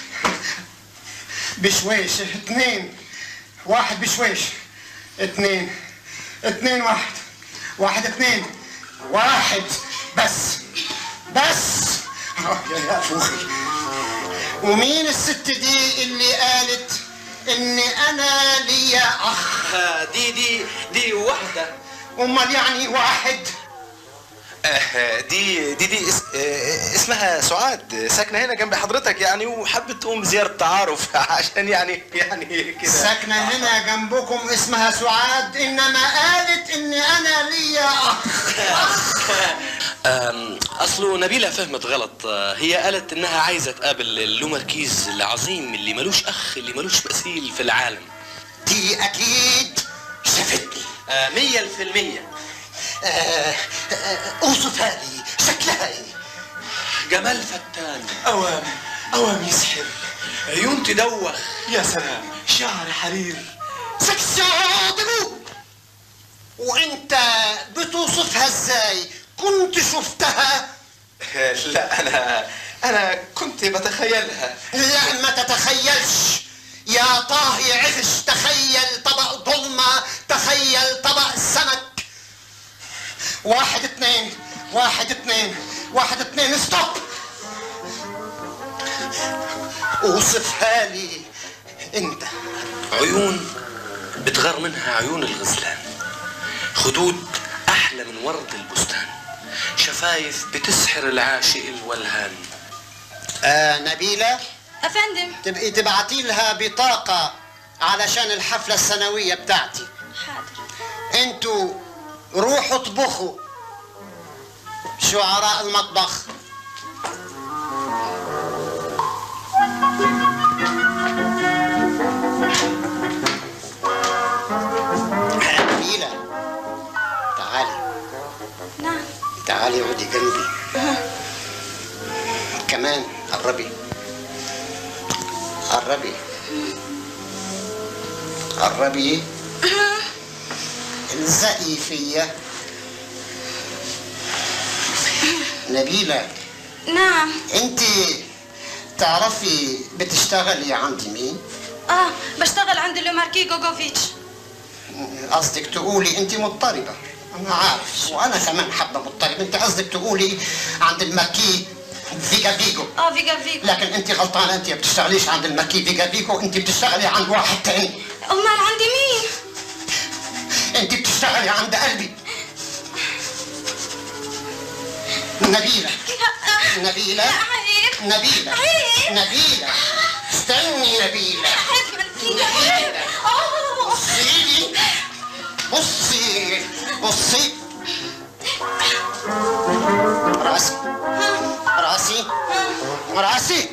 I: بشويش اتنين واحد بشويش اتنين اتنين واحد واحد اتنين واحد بس بس آه يا يأفوخي ومين الست دي اللي قالت اني انا ليا اخ
H: دي دي دي واحده
I: امال يعني واحد
C: آه، دي دي دي اس آه، اسمها سعاد ساكنه هنا جنب حضرتك يعني وحبت تقوم زياره تعارف عشان يعني يعني كده
I: ساكنة هنا جنبكم اسمها سعاد انما قالت اني انا ليا اخ
H: أم، اصله نبيله فهمت غلط آه، هي قالت انها عايزه تقابل اللومركيز العظيم اللي ملوش اخ اللي ملوش مثيل في العالم
I: دي اكيد شافتني
H: آه، مية في المية
I: آه، آه، اوصفها لي شكلها ايه
H: جمال فتان
C: اوام اوام يسحر
H: عيون تدوخ
C: يا سلام شعر حرير
I: سكسادلو وانت بتوصفها ازاي كنت شفتها
C: لا انا انا كنت بتخيلها
I: لا ما تتخيلش يا طاهي عفش تخيل طبق ضلمة تخيل طبق سمك واحد اتنين واحد اتنين واحد اتنين ستوب اوصفها لي انت
H: عيون بتغار منها عيون الغزلان خدود احلى من ورد البستان شفايف بتسحر العاشق الولهان
I: آه نبيلة
J: افندم
I: تبقي تبعتي لها بطاقة علشان الحفلة السنوية بتاعتي
J: حاضر
I: انتوا روحوا اطبخوا شعراء المطبخ نبيلة تعالي
J: نعم
I: تعالي اقعدي جنبي كمان قربي قربي قربي الزقي فيا نبيلة
J: نعم
I: انت تعرفي بتشتغلي عند مين؟
J: اه بشتغل عند لوماركي جوجوفيتش
I: قصدك تقولي انت مضطربة انا عارف وانا كمان حابة مضطرب انت قصدك تقولي عند الماكي فيجا فيجو
J: اه فيجا فيجو
I: لكن انت غلطانة انت ما بتشتغليش عند الماكي فيجا فيجو انت بتشتغلي عند واحد تاني
J: امال عند مين
I: انت بتشتغلي عند قلبي نبيلة نبيلة
J: عيب
I: نبيلة
J: عيب
I: نبيلة استني نبيلة
J: عيب من فيجا
I: نبيلة
J: اه
I: بصي بصي بصي راسي راسي راسي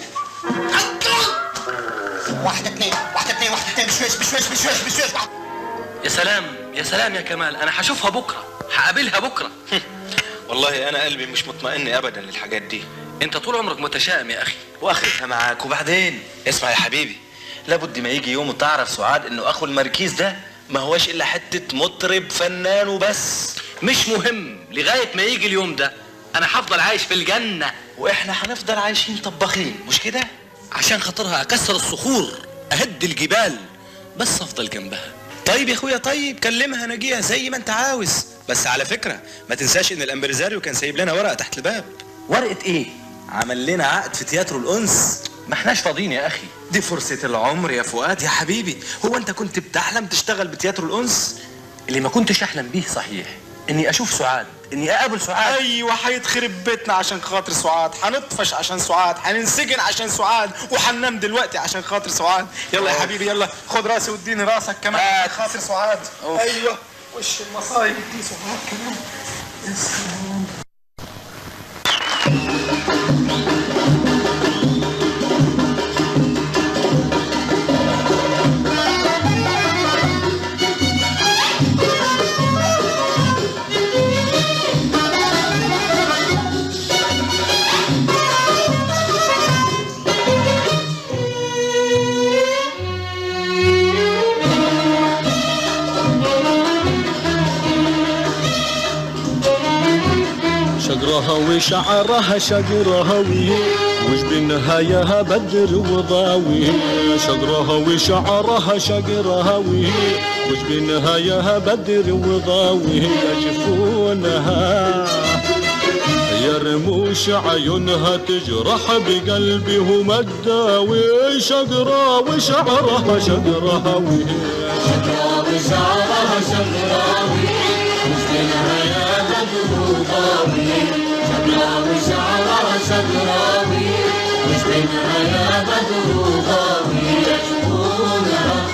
I: واحد اثنين واحد اثنين واحد اثنين بشويش بشويش بشويش بشويش واحد
H: يا سلام يا سلام يا كمال انا هشوفها بكره هقابلها بكره
C: والله انا قلبي مش مطمئن ابدا للحاجات دي
H: انت طول عمرك متشائم يا اخي
C: واخدها معاك وبعدين اسمع يا حبيبي لابد ما يجي يوم تعرف سعاد انه اخو المركيز ده ما هوش الا حته مطرب فنان وبس
H: مش مهم لغايه ما يجي اليوم ده انا هفضل عايش في الجنه
C: واحنا هنفضل عايشين طباخين مش كده
H: عشان خاطرها اكسر الصخور اهد الجبال بس افضل جنبها
M: طيب يا اخويا طيب كلمها نجيها زي ما انت عاوز بس على فكره ما تنساش ان الامبريزاريو كان سايب لنا ورقه تحت الباب
C: ورقه ايه
M: عمل لنا عقد في تياترو الانس
C: ما احناش فاضيين يا اخي
M: دي فرصة العمر يا فؤاد يا حبيبي هو انت كنت بتحلم تشتغل بتياترو الانس
N: اللي ما كنتش احلم بيه صحيح اني اشوف سعاد اني اقابل سعاد
M: ايوه هيتخرب بيتنا عشان خاطر سعاد هنطفش عشان سعاد هننسجن عشان سعاد وهننام دلوقتي عشان خاطر سعاد يلا يا حبيبي يلا خد راسي واديني راسك كمان عشان خاطر سعاد ايوه وش المصايب دي سعاد كمان يا سلام
O: شقرها وشعرها شقرها وش بالنهاية بدر وضاوي شقرها وشعرها شقرها وش بالنهاية بدر وضاوي يجفونها يرموش عيونها تجرح بقلبي وما تداوي شقرا وشعرها شقرها
P: شقرا وشعرها شقرا وش بالنهاية بدر وضاوي شقرا وشعرها شقرا وش بالنهاية بدر وضاوي يجفونها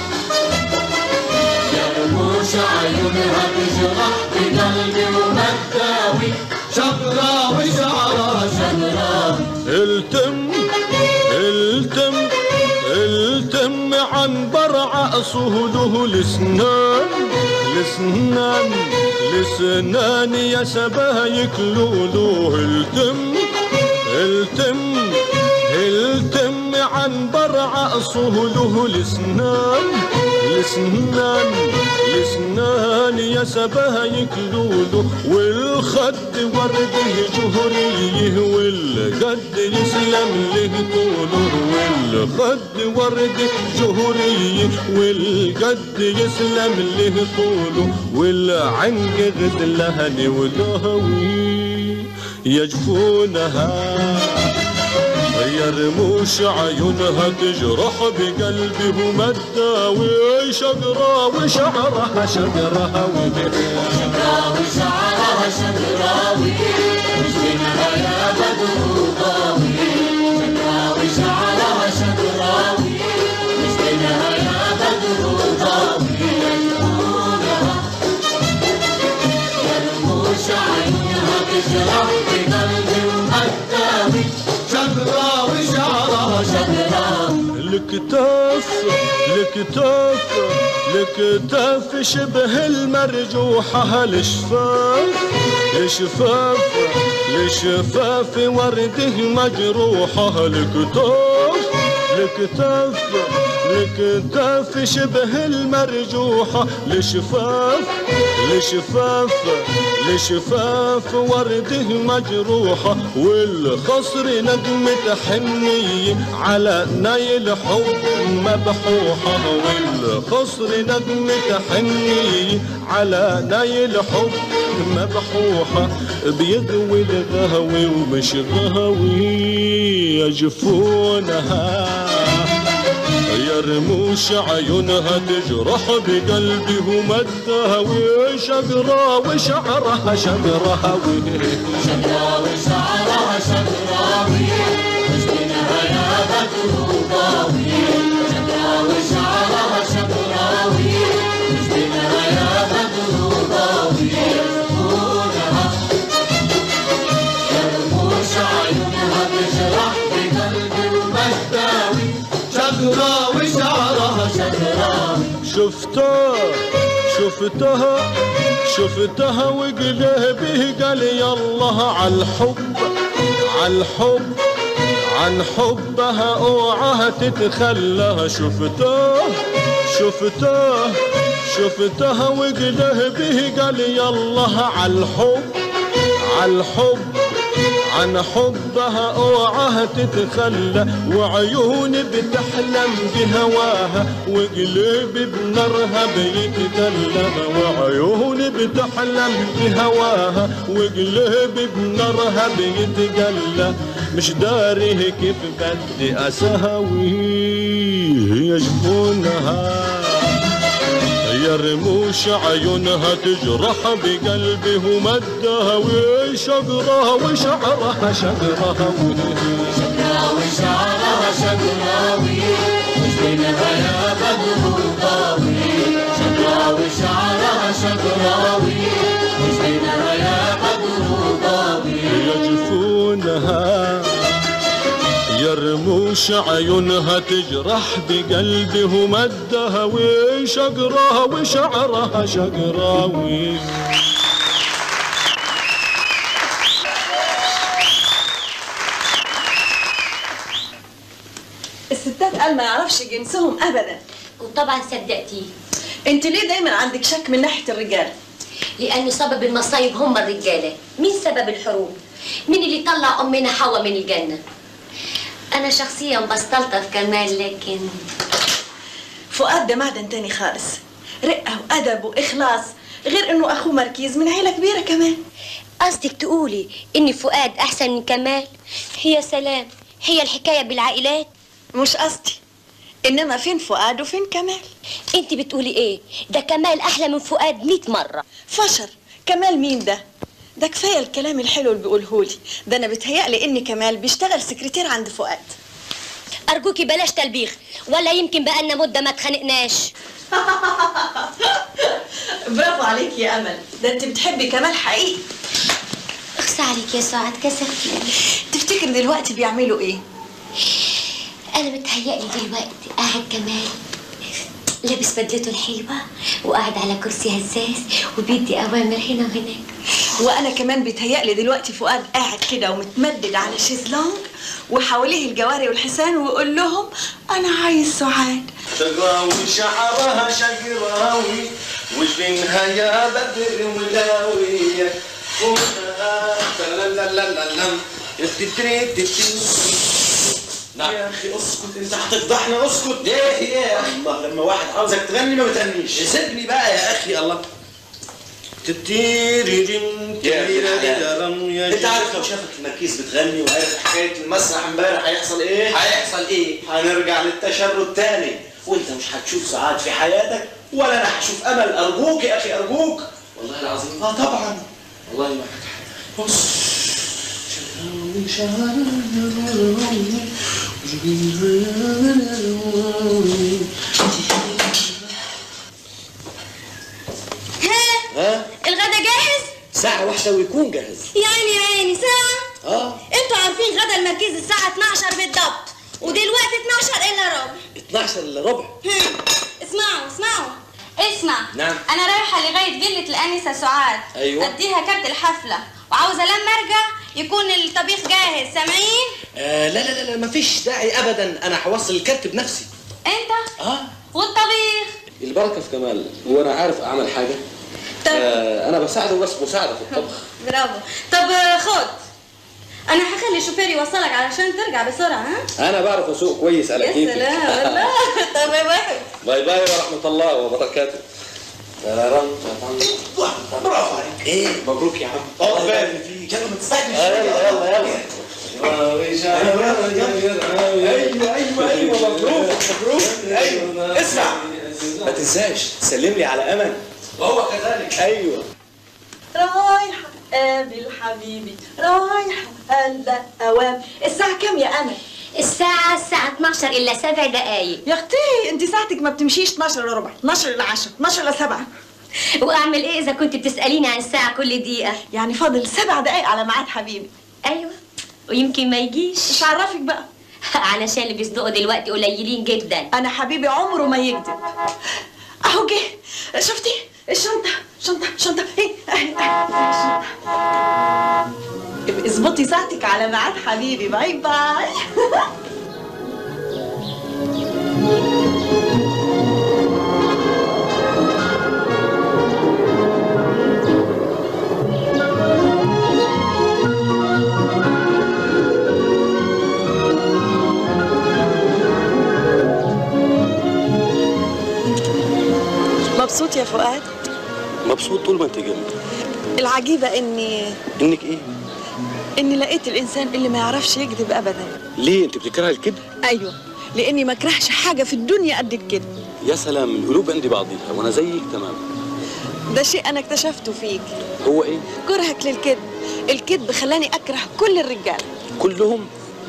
P: يرموش عيونها تجرح بقلبي وما تداوي شقرا وشعرها شقرا
O: التم التم التم عن برع صهده لسنان لسنان لسنان يا سبايك لولو التم التم التم عن برع صهده لسنان لسنان لسنان يا سبايك لولو والخد ورده جهريه والقد يسلم له طوله والخد ورده جهريه والقد يسلم له طوله والعنق غزلهني ولهوي يجفونها يرموش عيونها تجرح بقلبي وما تداوي شقرا وشعرها شقرها
P: شقرا وشعرها شقراوي مش بالنهاية بدر وضاوي شقرا وشعرها شقراوي مش بالنهاية بدر وضاوي يجفونها يرموش عيونها تجرح بقلبي وما تداوي شقرا وشعرها شقرا
O: الكتاف الكتاف الكتاف شبه المرجوحة الشفاف الشفاف الشفاف ورده مجروحة الكتاف الكتاف الكتاف شبه المرجوحة الشفاف الشفاف الشفاف ورده مجروحة والخصر نجمة حنية على نايل حب مبحوحة والخصر نجمة حنية على نايل حب مبحوحة بيغوي الغهوي ومش غهوي يجفونها يرموش عيونها تجرح بقلبي وما تداوي شقرا وشعرها شقرها
P: شقرا وشعرها شقراوي مش بالنهاية بدر وضاوي شقرا وشعرها شقراوي مش بالنهاية بدر وضاوي يجفونها يرموش عيونها تجرح بقلبي وما تداوي شقرا وشعرها شقراوي
O: شفتها شفتها شفتها وقلبي قال يلا عالحب عالحب عن حبها اوعها تتخلى شفتها شفتها شفتها وقلبي قال يلا عالحب عالحب عن حبها اوعها تتخلى وعيوني بتحلم بهواها وقلبي بنارها بيتدلى وعيوني بتحلم بهواها وقلبي بنارها بيتجلى مش داري كيف بدي اسهوي هي جبونها يا رموش عيونها تجرح بقلبي ومدها وشقرها وشعرها شقراوي
P: شقراوي شعرها شقراوي مش بينها يا بدر وضاوي شقراوي شعرها شقراوي مش بينها يا بدر وضاوي
O: يا جفونها يا رموش عيونها تجرح بقلبي ومدها وشقرها وشعرها شقراوي
F: الستات قال ما يعرفش جنسهم ابدا
E: وطبعا صدقتيه
F: انت ليه دايما عندك شك من ناحيه الرجال
E: لأن سبب المصايب هم الرجالة مين سبب الحروب مين اللي طلع أمنا حواء من الجنة أنا شخصيا بستلطف كمال لكن
F: فؤاد ده معدن تاني خالص رقه وادب واخلاص غير انه اخوه مركز من عيله كبيره كمان
E: قصدك تقولي إن فؤاد أحسن من كمال هي سلام هي الحكاية بالعائلات
F: مش قصدي انما فين فؤاد وفين كمال
E: انت بتقولي ايه ده كمال احلى من فؤاد 100 مره
F: فشر كمال مين ده ده كفايه الكلام الحلو اللي بيقوله لي ده انا بتهيألي ان كمال بيشتغل سكرتير عند فؤاد
E: ارجوكي بلاش تلبيخ ولا يمكن بقالنا مده ما اتخانقناش
F: برافو عليك يا امل ده انت بتحبي كمال حقيقي
E: اخصى عليك يا سعاد كسفتيني
F: تفتكر دلوقتي بيعملوا ايه
E: انا متهيألي دلوقتي قاعد كمال لابس بدلته الحلوه وقاعد على كرسي هزاز وبيدي اوامر هنا وهناك
F: وانا كمان بيتهيألي دلوقتي فؤاد قاعد كده ومتمدد على شيزلونج وحواليه الجواري والحسان ويقول لهم انا عايز سعاد
A: شقراوي شعرها شقراوي وجبينها يا بدر ملاوية خونها تلالالالالم
C: نعم
A: يا اخي اسكت انت هتفضحنا اسكت ليه يا اخي الله لما واحد عاوزك تغني ما بتغنيش
C: سيبني بقى يا اخي الله
A: تتيريرين تيريريرم يا
C: انت عارف لو شافك المركيز بتغني وعارف
A: حكايه المسرح امبارح هيحصل ايه؟
C: هيحصل ايه؟
A: هنرجع للتشرد تاني وانت مش هتشوف سعاد في حياتك ولا انا هشوف امل ارجوك يا اخي ارجوك
C: والله العظيم
A: اه طبعا
C: والله ما حكى
A: بص
C: ها
J: الغدا جاهز؟
C: ساعة واحدة ويكون جاهز
J: يا عيني يا عيني ساعة؟
C: اه
J: انتوا عارفين غدا المركز الساعة 12 بالضبط ودلوقتي 12 الا ربع
C: 12 الا ربع
J: هم. اسمعوا اسمعوا اسمع
C: نعم.
J: انا رايحة لغاية فيلة الانسة سعاد
C: أيوة.
J: اديها كارت الحفلة وعاوزة لما ارجع يكون الطبيخ جاهز سامعين؟
C: آه لا لا لا, لا مفيش داعي ابدا انا هوصل الكارت بنفسي
J: انت
C: اه
J: والطبيخ
H: البركه في كمال هو انا عارف اعمل حاجه آه انا بساعده بس مساعده في الطبخ
J: برافو طب آه، خد انا هخلي الشوفير يوصلك علشان ترجع بسرعة ها؟
H: انا بعرف اسوق كويس على
J: يا
H: كيفي
J: سلام والله طب يا واحد
H: باي باي ورحمه الله وبركاته ترارم
A: برافو عليك
C: ايه
A: مبروك يا عم اه بارك فيك يلا ما تستعجلش
C: يلا يلا يلا
A: ايوه ايوه ايوه مبروك مبروك ايوه اسمع ما تنساش تسلم لي على امل
C: وهو كذلك
A: ايوه
F: رايحة قابل حبيبي رايحة هلا اوام الساعة كام يا امل؟
E: الساعة الساعة 12 إلا سبع دقايق
F: يا اختي انت ساعتك ما بتمشيش 12 الا ربع 12 الا 10 12 الا 7
E: وأعمل إيه إذا كنت بتسأليني عن الساعة كل دقيقة
F: يعني فاضل سبع دقايق على ميعاد حبيبي
E: أيوة ويمكن ما يجيش
F: مش عرفك بقى
E: علشان اللي بيصدقوا دلوقتي قليلين جدا
F: انا حبيبي عمره ما يكذب اهو جه شفتي الشنطه شنطه شنطه ايه اهي اهي الشنطه ابقي اظبطي ساعتك على ميعاد حبيبي باي باي
N: مبسوط طول ما انت جنبي
F: العجيبة اني
N: انك ايه
F: اني لقيت الانسان اللي ما يعرفش يكذب ابدا
N: ليه انت بتكرهي الكذب
F: ايوه لاني ما اكرهش حاجة في الدنيا قد الكذب
N: يا سلام القلوب عندي بعضيها وانا زيك تمام
F: ده شيء انا اكتشفته فيك
N: هو ايه
F: كرهك للكذب الكذب خلاني اكره كل الرجال
N: كلهم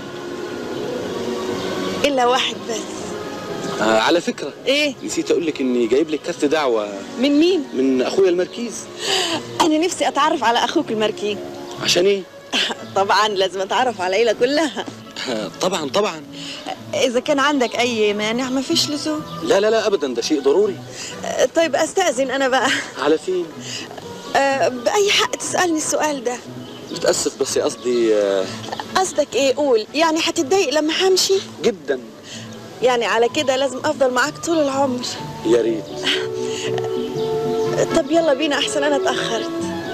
F: الا واحد بس
N: آه على فكره
F: ايه
N: نسيت اقول لك اني جايب لك كارت دعوه
F: من مين
N: من اخويا المركيز
F: انا نفسي اتعرف على اخوك المركي
N: عشان ايه
F: طبعا لازم اتعرف على العيله كلها
N: آه طبعا طبعا
F: اذا كان عندك اي مانع ما فيش لزوم
N: لا لا لا ابدا ده شيء ضروري
F: آه، طيب استاذن انا بقى
N: على فين
F: آه، باي حق تسالني السؤال ده
N: متاسف بس قصدي آه
F: قصدك ايه قول يعني هتتضايق لما همشي
N: جدا
F: يعني على كده لازم افضل معاك طول العمر
N: يا ريت
F: طب يلا بينا احسن انا اتاخرت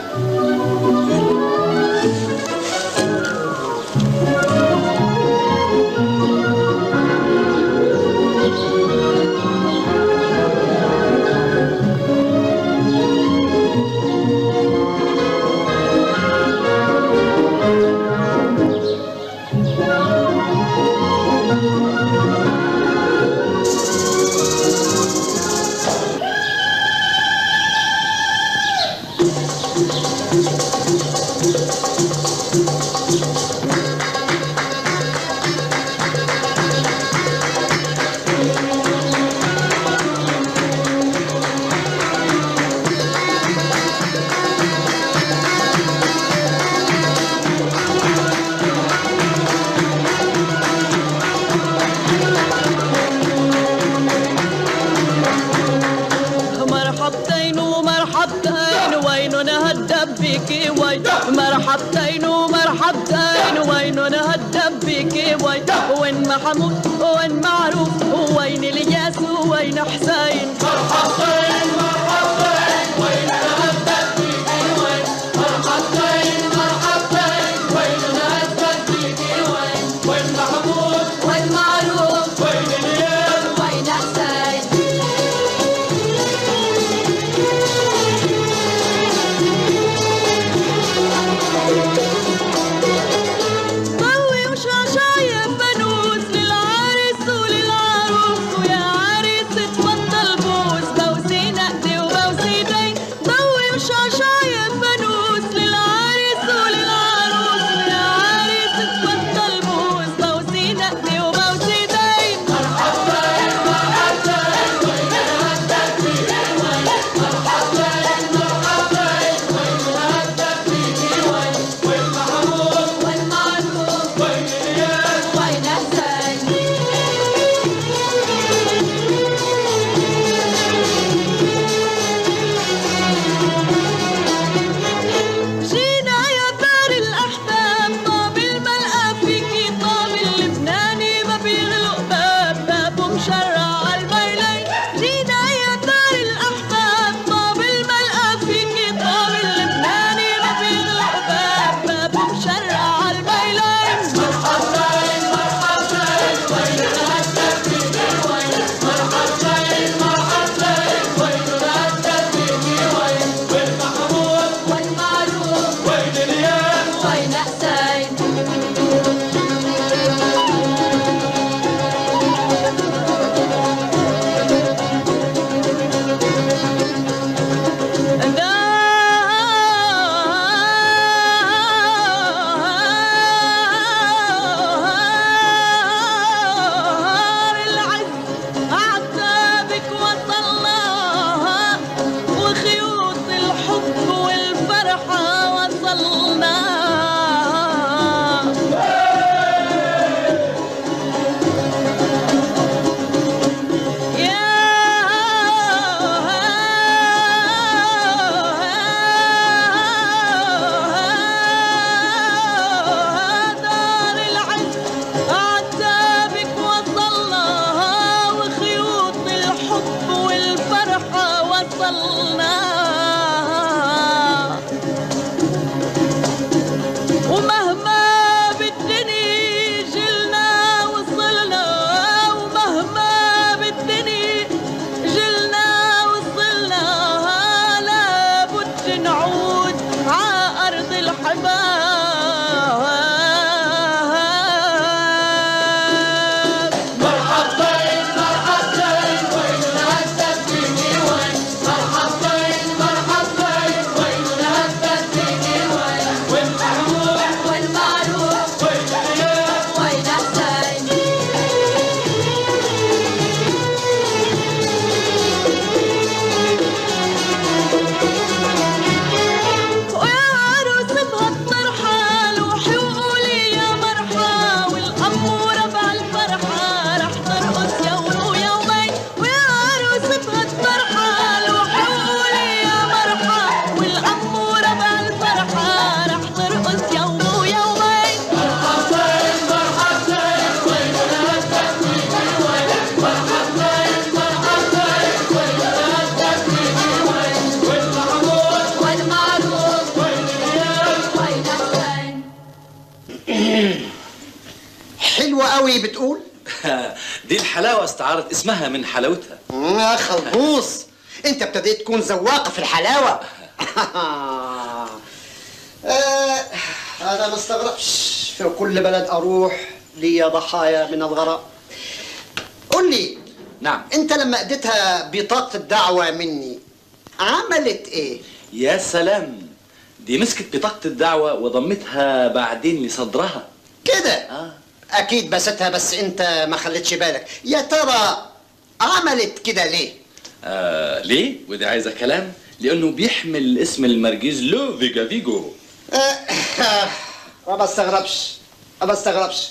K: مرحبتين ومرحبتين وين نهدب بيكي وين مرحبتين ومرحبتين وين نهدب بيكي وين وين محمود وين معروف وين الياس وين حسين مرحبتين مرحبتين وين نهدب بيكي وين مرحبتين مرحبتين وين نهدب بيكي وين وين محمود وين معروف وين الياس وين حسين ضوي وشاشاية فانوس للعريس وللعروس ويا عريس اتفضل بوس بوسين ايدي وبوسين
I: حلوي بتقول
N: دي الحلاوة استعارت اسمها من حلاوتها
I: يا خلبوص انت ابتديت تكون ذواقه في الحلاوه آه، هذا ما استغربش في كل بلد اروح لي ضحايا من الغراء قل لي
N: نعم
I: انت لما اديتها بطاقه الدعوه مني عملت ايه
N: يا سلام دي مسكت بطاقة الدعوة وضمتها بعدين لصدرها
I: كده
N: آه.
I: اكيد بستها بس انت ما خليتش بالك يا ترى عملت كده ليه
N: آه ليه؟ ودي عايزة كلام لأنه بيحمل اسم المرجيز لو فيجا فيجو
I: آه، ما بستغربش ما بستغربش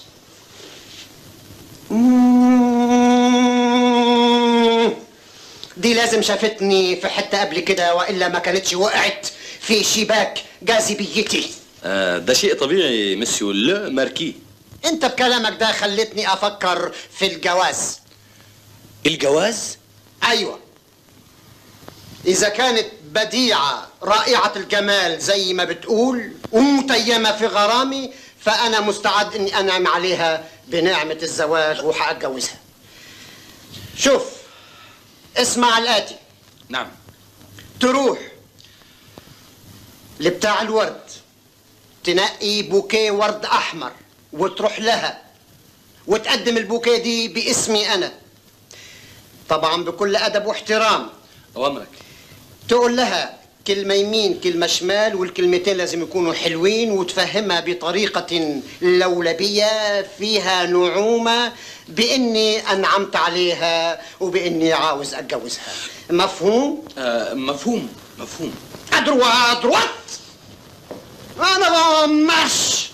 I: دي لازم شافتني في حتة قبل كده وإلا ما كانتش وقعت في شباك جاذبيتي
N: آه ده شيء طبيعي مسيو لو ماركي
I: انت بكلامك ده خلتني افكر في الجواز
N: الجواز؟
I: ايوه اذا كانت بديعة رائعة الجمال زي ما بتقول ومتيمة في غرامي فانا مستعد اني انعم عليها بنعمة الزواج وهتجوزها شوف اسمع الاتي
N: نعم
I: تروح لبتاع الورد تنقي بوكيه ورد احمر وتروح لها وتقدم البوكيه دي باسمي انا طبعا بكل ادب واحترام
N: أوامرك
I: تقول لها كلمة يمين كلمة شمال والكلمتين لازم يكونوا حلوين وتفهمها بطريقة لولبية فيها نعومة بإني أنعمت عليها وبإني عاوز أتجوزها مفهوم؟
N: آه مفهوم مفهوم
I: أدروا أدروت أنا مش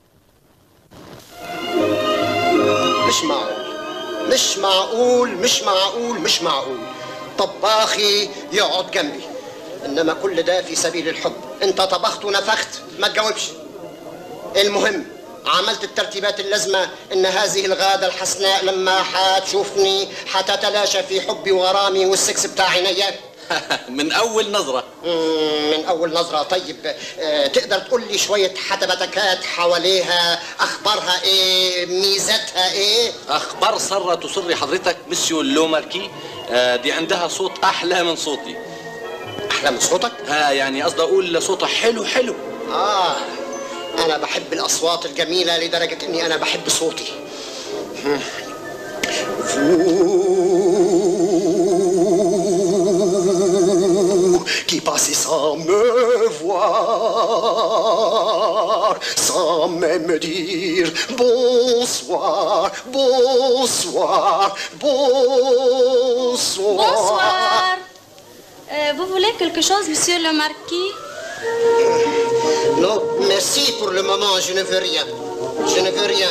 I: مش معقول مش معقول مش معقول مش معقول طباخي يقعد جنبي انما كل ده في سبيل الحب انت طبخت ونفخت ما تجاوبش المهم عملت الترتيبات اللازمة ان هذه الغادة الحسناء لما حتشوفني حتتلاشى في حبي وغرامي والسكس بتاع عينيا
N: من أول نظرة
I: مم، من اول نظرة طيب آه، تقدر تقول لي شوية حتبتكات حواليها اخبارها ايه ميزاتها ايه
N: أخبار سرة تسري حضرتك مسيو لو ماركي آه دي عندها صوت أحلى من صوتي
I: أحلى من صوتك؟
N: ها يعني قصدي أقول صوتها حلو حلو
I: اه انا بحب الاصوات الجميله لدرجه اني انا بحب صوتي Vous qui passez sans me voir, sans même me dire bonsoir, bonsoir, bonsoir.
J: Bonsoir. Euh, vous voulez quelque chose, monsieur le marquis
I: Non, merci pour le moment, je ne veux rien. Je ne veux rien.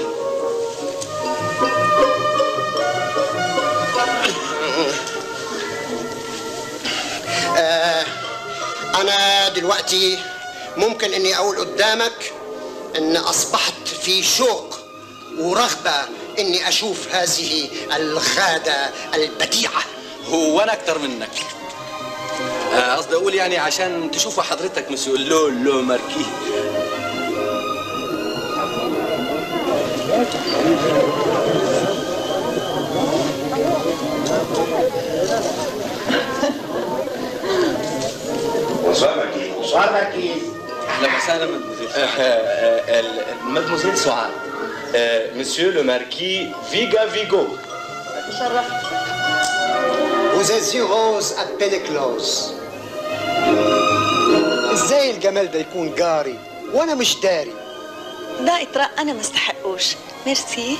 I: آه، أنا دلوقتي ممكن إني أقول قدامك إن أصبحت في شوق ورغبة إني أشوف هذه الغادة البديعة
N: هو أنا أكتر منك آه، قصدي أقول يعني عشان تشوفوا حضرتك مسيو لو لو ماركي
A: Bonsoir, Marquis.
I: Bonsoir, Marquis.
N: أهلا وسهلا مدموزيل
A: Mademoiselle Sohar. Monsieur le marquis Viga Vigo.
I: شرفت Vous êtes rose à peine close ازاي الجمال ده يكون جاري وانا مش داري
F: ده اطراء انا ما استحقوش ميرسي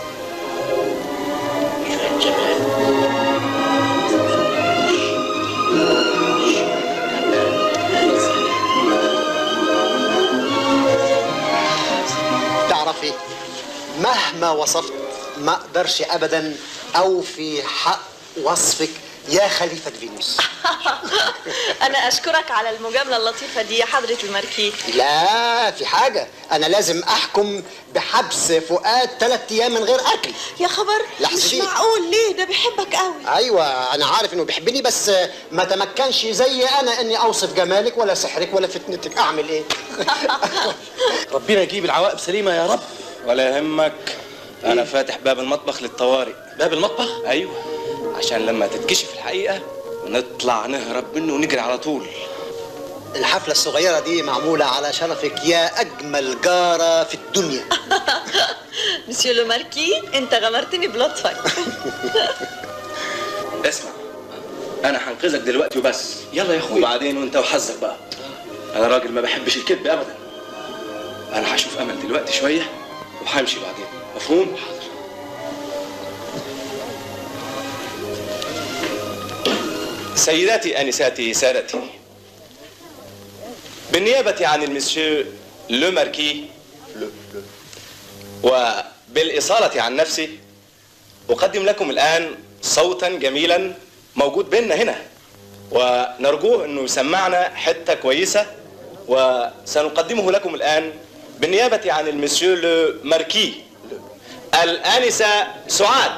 I: تعرفي مهما وصفت ما اقدرش ابدا اوفي حق وصفك يا خليفة فينوس
F: انا اشكرك على المجامله اللطيفه دي يا حضره الماركي
I: لا في حاجة أنا لازم أحكم بحبس فؤاد ثلاث أيام من غير أكل
F: يا خبر
I: لحظة
F: مش
I: دي.
F: معقول ليه ده بيحبك قوي
I: أيوة أنا عارف إنه بيحبني بس ما تمكنش زي أنا إني أوصف جمالك ولا سحرك ولا فتنتك أعمل إيه؟
N: ربنا يجيب العواقب سليمة يا رب
A: ولا يهمك
D: انا فاتح باب المطبخ للطوارئ
H: باب المطبخ
D: ايوه عشان لما تتكشف الحقيقه نطلع نهرب منه ونجري على طول
I: الحفلة الصغيرة دي معمولة على شرفك يا أجمل جارة في الدنيا
F: مسيو لو ماركي انت غمرتني بلطفك
D: اسمع انا هنقذك دلوقتي وبس يلا يا اخويا وبعدين وانت وحظك بقى انا راجل ما بحبش الكذب ابدا انا هشوف امل دلوقتي شويه وهمشي بعدين مفهوم سيداتي انساتي سادتي بالنيابه عن المسيو لو ماركي وبالاصاله عن نفسي اقدم لكم الان صوتا جميلا موجود بيننا هنا ونرجوه انه يسمعنا حته كويسه وسنقدمه لكم الان بالنيابه عن المسيو لو ماركي الانسه سعاد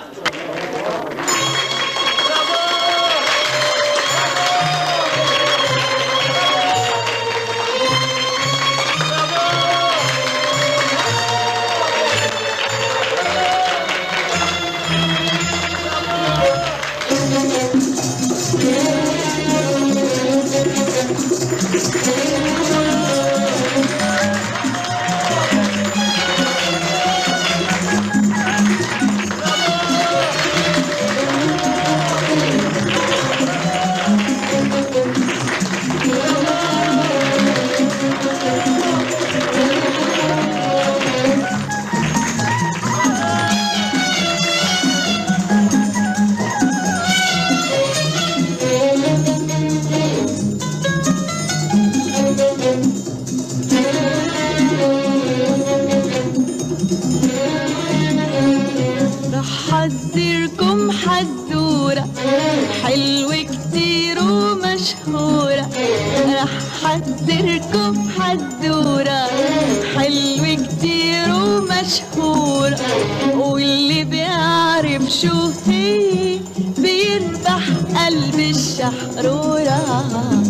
K: رح حذركم حزورة حلوة كتير ومشهورة رح حذركم حزورة حلوة كتير ومشهورة واللي بيعرف شو هي بيربح قلب الشحرورة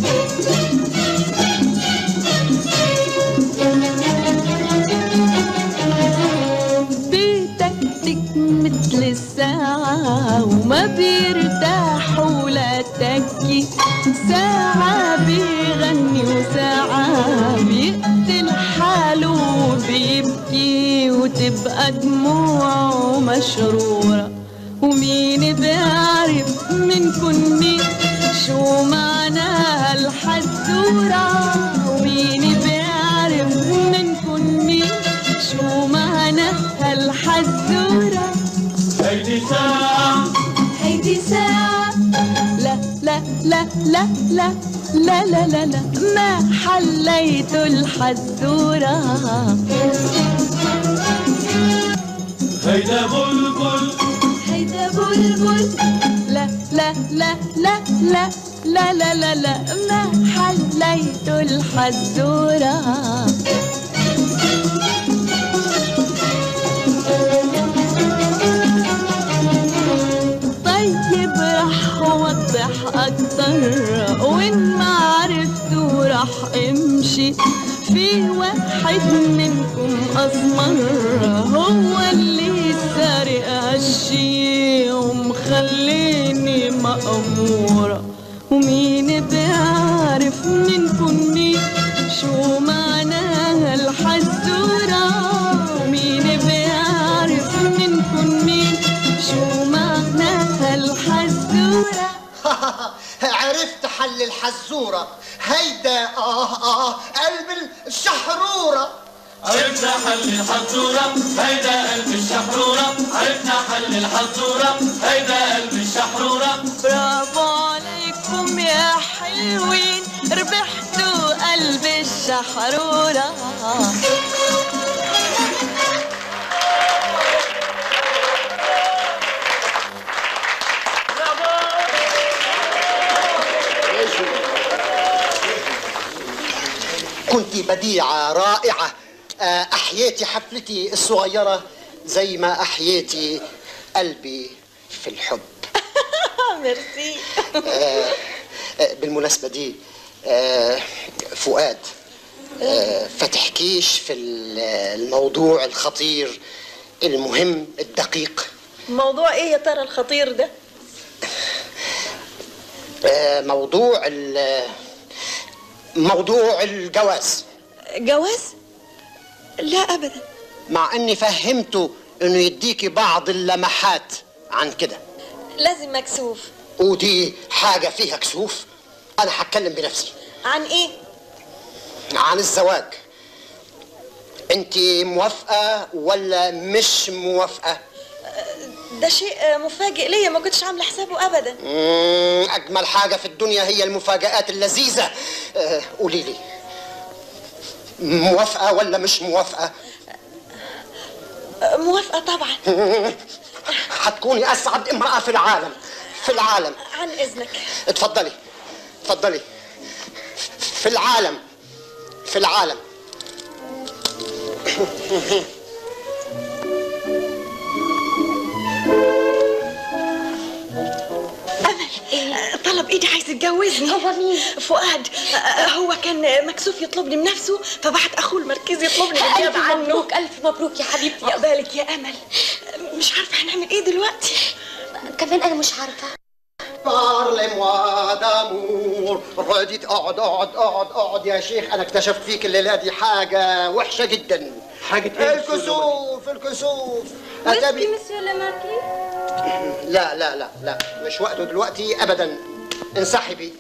K: بتكتك مثل الساعة وما بيرتاح ولا تكي ساعة بيغني وساعة بيقتل حاله وبيبكي وتبقى دموعه مشرورة ومين بيعرف منكن مين شو معناها الحزورة ومين بيعرف منكن مين شو معناها الحزورة
P: هيدي ساعة
K: هيدي ساعة لا لا لا لا لا لا لا لا لا ما حليت الحزورة
P: هيدا بلبل
K: هيدا بلبل لا لا لا لا لا لا لا لا لا ما حليت الحزورة طيب رح اوضح اكتر وان ما عرفتوا رح امشي في واحد منكم اسمر هو اللي سارق هالشي ومخليني مأمورة ومين بيعرف منكم مين شو معناها الحزورة ومين بيعرف منكم مين شو معناها الحزورة
I: عرفت حل الحزورة هيدا آه آه قلب الشحرورة
P: عرفنا حل الحزورة هيدا قلب الشحرورة عرفنا حل الحزورة هيدا قلب الشحرورة
K: برافو عليكم يا حلوين ربحتوا قلب الشحرورة
I: كنت بديعة رائعة آه، أحييتي حفلتي الصغيرة زي ما أحييتي قلبي في الحب
F: ميرسي
I: آه، آه، بالمناسبة دي آه، فؤاد آه، فتحكيش في ال- الموضوع الخطير المهم الدقيق
F: موضوع ايه يا ترى الخطير ده
I: آه، موضوع ال موضوع الجواز
F: جواز لا ابدا
I: مع اني فهمته انه يديكي بعض اللمحات عن كده
F: لازم مكسوف
I: ودي حاجة فيها كسوف انا هتكلم بنفسي
F: عن ايه
I: عن الزواج انت موافقة ولا مش موافقة
F: ده شيء مفاجئ ليا ما كنتش عامله حسابه ابدا
I: مم، اجمل حاجة في الدنيا هي المفاجآت اللذيذة آه، قولي لي موافقة ولا مش موافقة
F: موافقه طبعا
I: هتكوني اسعد امرأة في العالم في العالم
F: عن اذنك
I: اتفضلي اتفضلي في العالم في العالم
F: امل طلب ايدي عايز يتجوزني هو مين فؤاد آه، هو كان مكسوف يطلبني بنفسه فبعت اخوه المركزي يطلبني بالنيابه
E: ألف
F: عنه
E: مبروك ألف مبروك يا حبيبتي
F: عقبالك يا امل مش عارفه هنعمل ايه دلوقتي
E: كمان أنا مش عارفة
I: Parlez-moi d'amour رديت اقعد اقعد اقعد اقعد يا شيخ انا اكتشفت فيك الليله دي حاجه وحشه جدا
C: حاجه
I: ايه الكسوف الكسوف أتبي
J: مسيو لماركي
I: لا لا لا لا مش وقته دلوقتي ابدا انسحبي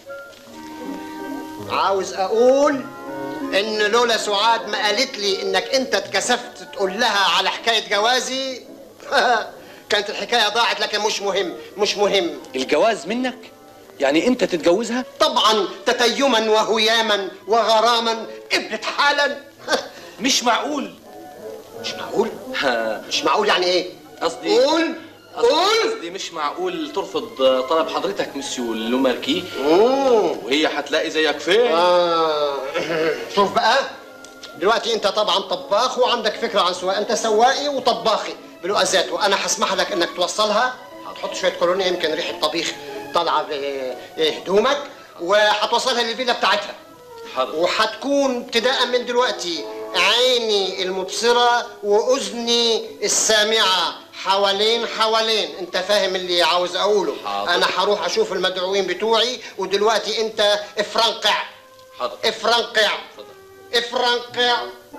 I: عاوز اقول ان لولا سعاد ما قالت لي انك انت اتكسفت تقول لها على حكايه جوازي كانت الحكايه ضاعت لكن مش مهم مش مهم
C: الجواز منك يعني انت تتجوزها
I: طبعا تتيما وهياما وغراما ابنت حالا
C: مش معقول
I: مش معقول
C: ها.
I: مش معقول يعني ايه
C: قصدي
I: قول
C: قول قصدي مش معقول ترفض طلب حضرتك مسيو لوماركي وهي هتلاقي زيك فين
I: آه. شوف بقى دلوقتي انت طبعا طباخ وعندك فكره عن سواق انت سواقي وطباخي بالوقزات وانا هسمح لك انك توصلها هتحط شويه كولونيا يمكن ريحه طبيخ طالعه بهدومك وهتوصلها للفيلا بتاعتها
C: حاضر
I: وهتكون ابتداء من دلوقتي عيني المبصرة وأذني السامعة حوالين حوالين انت فاهم اللي عاوز اقوله
C: حاضر.
I: انا هروح اشوف المدعوين بتوعي ودلوقتي انت افرنقع
C: حاضر
I: افرنقع افرنقع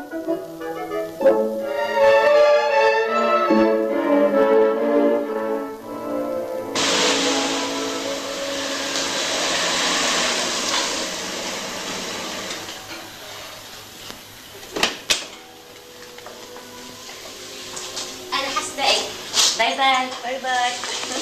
E: أنا هستقيل باي باي
F: باي باي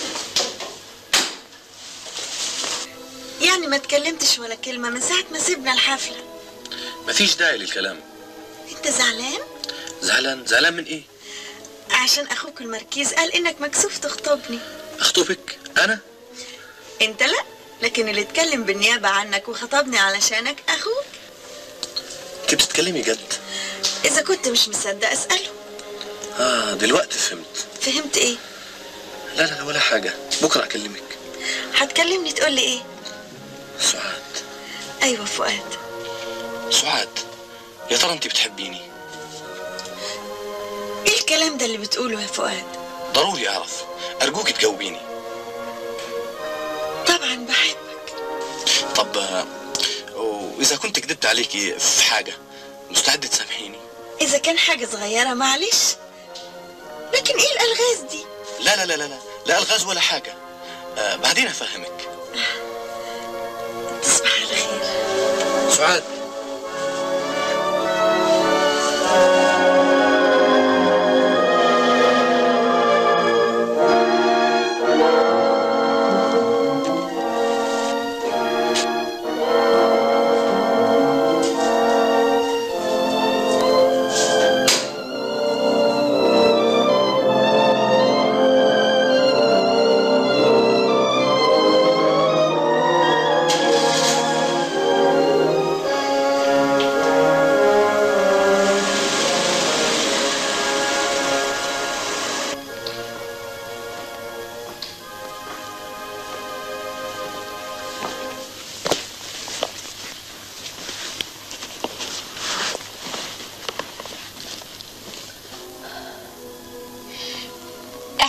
F: يعني ما تكلمتش ولا كلمة من ساعة ما سيبنا الحفلة
N: مفيش داعي للكلام
F: انت زعلان؟
N: زعلان زعلان من ايه
F: عشان اخوك المركز قال انك مكسوف تخطبني
N: اخطبك انا
F: انت لا لكن اللي اتكلم بالنيابة عنك وخطبني علشانك اخوك
N: انت بتتكلمي جد
F: اذا كنت مش مصدق اسأله
N: اه دلوقتي فهمت
F: فهمت ايه؟
N: لا لا لا ولا حاجه بكره اكلمك
F: هتكلمني تقولي ايه؟
N: سعاد
F: ايوه فؤاد
N: سعاد يا ترى انت بتحبيني
F: ايه الكلام ده اللي بتقوله يا فؤاد؟
N: ضروري اعرف ارجوك تجاوبيني
F: طبعا بحب
N: طب آه، واذا كنت كدبت عليكي في حاجه مستعده تسامحيني
F: اذا كان حاجة صغيرة معلش لكن ايه الالغاز دي؟
N: لا لا لا لا لا لا الغاز ولا حاجه آه بعدين افهمك
F: تصبح على خير
N: سعاد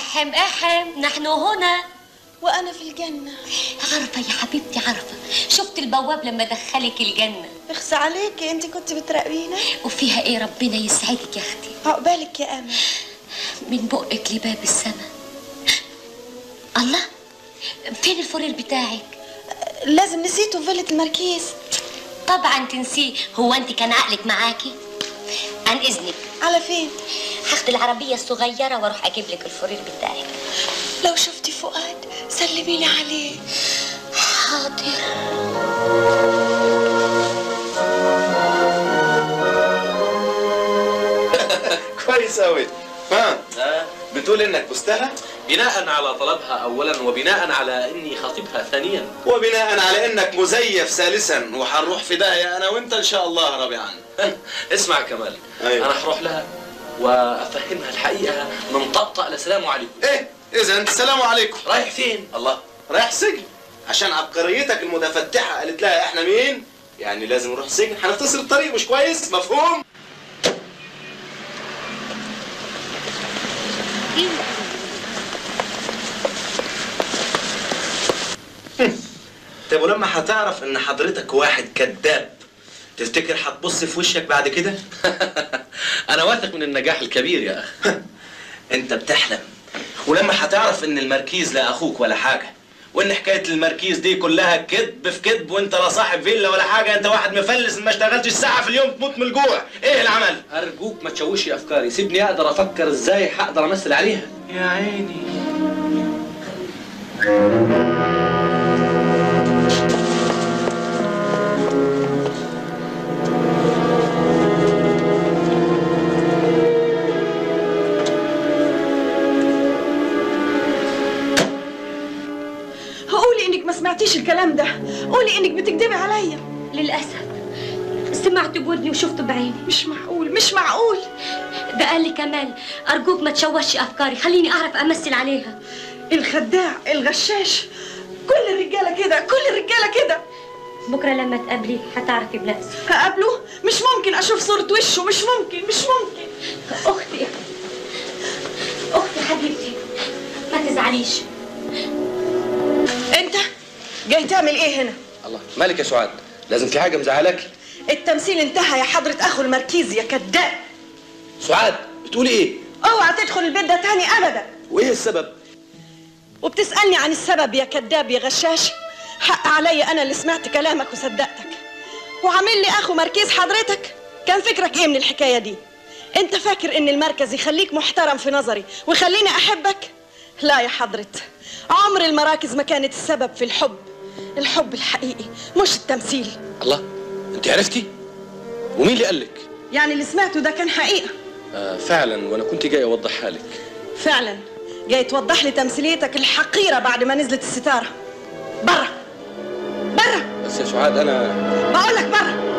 E: احم احم نحن هنا
F: وانا في الجنه
E: عارفه يا حبيبتي عارفه شفت البواب لما دخلك الجنه
F: اخس عليكي انت كنت بتراقبينا
E: وفيها ايه ربنا يسعدك يا اختي
F: عقبالك يا امل
E: من بقك لباب السماء الله فين الفرير بتاعك
F: لازم نسيته في فيلة المركيز
E: طبعا تنسيه هو انت كان عقلك معاكي عن اذنك
F: على فين
E: هاخد العربيه الصغيره واروح اجيب لك الفرير بتاعك
F: لو شفتي فؤاد سلمي لي عليه
E: حاضر
D: كويس قوي ها بتقول انك بستها
N: بناء على طلبها اولا وبناء على اني خاطبها ثانيا
D: وبناء على انك مزيف ثالثا وهنروح في داهيه انا وانت ان شاء الله رابعا
N: اسمع يا كمال
D: أيوة.
N: انا هروح لها وافهمها الحقيقه من طقطق لسلام عليكم
D: ايه اذا السلام عليكم
N: رايح فين
D: الله رايح سجن عشان عبقريتك المتفتحه قالت لها احنا مين يعني لازم نروح سجن هنختصر الطريق مش كويس مفهوم طب ولما هتعرف ان حضرتك واحد كذاب تفتكر هتبص في وشك بعد كده
N: انا واثق من النجاح الكبير يا اخي
D: انت بتحلم ولما هتعرف ان المركيز لا اخوك ولا حاجه وان حكايه المركيز دي كلها كذب في كذب وانت لا صاحب فيلا ولا حاجه انت واحد مفلس ما اشتغلتش ساعه في اليوم تموت من الجوع ايه العمل
N: ارجوك ما تشوش افكاري سيبني اقدر افكر ازاي هقدر امثل عليها
D: يا عيني
F: قولي انك ما سمعتيش الكلام ده قولي انك بتكدبي عليا
E: للاسف سمعت بودني وشفته بعيني
F: مش معقول مش معقول
E: ده قال لي كمال ارجوك ما تشوشش افكاري خليني اعرف امثل عليها
F: الخداع الغشاش كل الرجاله كده كل الرجاله كده
E: بكره لما تقابليه هتعرفي بنفسك
F: هقابله مش ممكن اشوف صورة وشه مش ممكن مش ممكن
E: اختي اختي حبيبتي ما تزعليش
F: انت جاي تعمل ايه هنا
N: الله مالك يا سعاد لازم في حاجه مزعلاك
F: التمثيل انتهى يا حضرة اخو المركيز يا كذاب
N: سعاد بتقولي ايه
F: اوعى تدخل البيت ده تاني ابدا
N: وايه السبب
F: وبتسألني عن السبب يا كذاب يا غشاش حق عليا انا اللي سمعت كلامك وصدقتك وعامل لي اخو مركز حضرتك كان فكرك ايه من الحكايه دي انت فاكر ان المركز يخليك محترم في نظري ويخليني احبك لا يا حضرة عمر المراكز ما كانت السبب في الحب الحب الحقيقي مش التمثيل
N: الله انت عرفتي ومين اللي قالك
F: يعني اللي سمعته ده كان حقيقه
N: آه فعلا وانا كنت جاي اوضحها لك
F: فعلا جاي توضح لي تمثيليتك الحقيره بعد ما نزلت الستاره برا برا
N: بس يا سعاد انا
F: بقول لك برا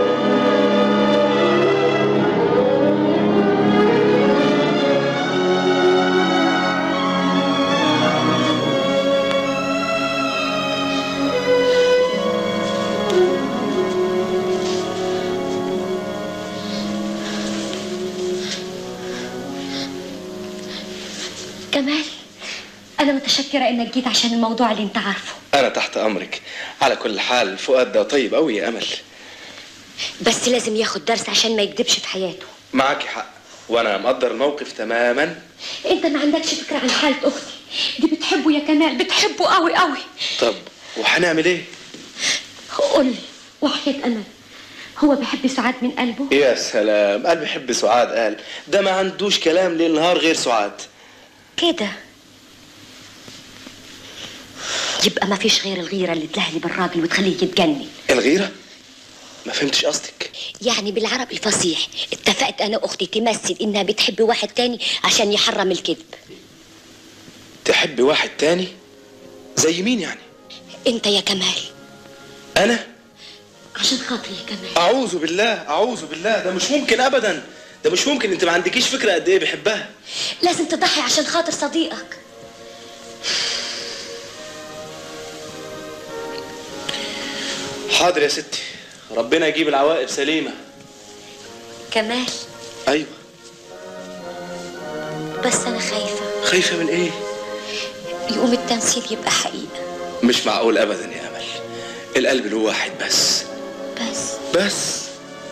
E: كمال انا متشكره انك جيت عشان الموضوع اللي انت عارفه
D: انا تحت امرك على كل حال فؤاد ده طيب قوي يا امل
E: بس لازم ياخد درس عشان ما يكدبش في حياته
D: معاكي حق وانا مقدر الموقف تماما
E: انت ما عندكش فكره عن حاله اختي دي بتحبه يا كمال بتحبه قوي قوي
D: طب وهنعمل ايه
E: قول لي وحياه امل هو بيحب سعاد من قلبه
D: يا سلام قال بيحب سعاد قال ده ما عندوش كلام ليل نهار غير سعاد
E: كده يبقى ما فيش غير الغيره اللي تلهلي بالراجل وتخليه يتجنن
D: الغيره ما فهمتش قصدك
E: يعني بالعربي الفصيح اتفقت انا واختي تمثل انها بتحب واحد تاني عشان يحرم الكذب
D: تحب واحد تاني زي مين يعني
E: انت يا كمال
D: انا
E: عشان خاطري يا كمال
D: اعوذ بالله اعوذ بالله ده مش ممكن ابدا ده مش ممكن انت ما عندكيش فكره قد ايه بيحبها
E: لازم تضحي عشان خاطر صديقك
D: حاضر يا ستي ربنا يجيب العواقب سليمه
E: كمال
D: ايوه
E: بس انا خايفه
D: خايفة من ايه؟
E: يقوم التمثيل يبقى حقيقة
D: مش معقول ابدا يا امل القلب له واحد بس
E: بس
D: بس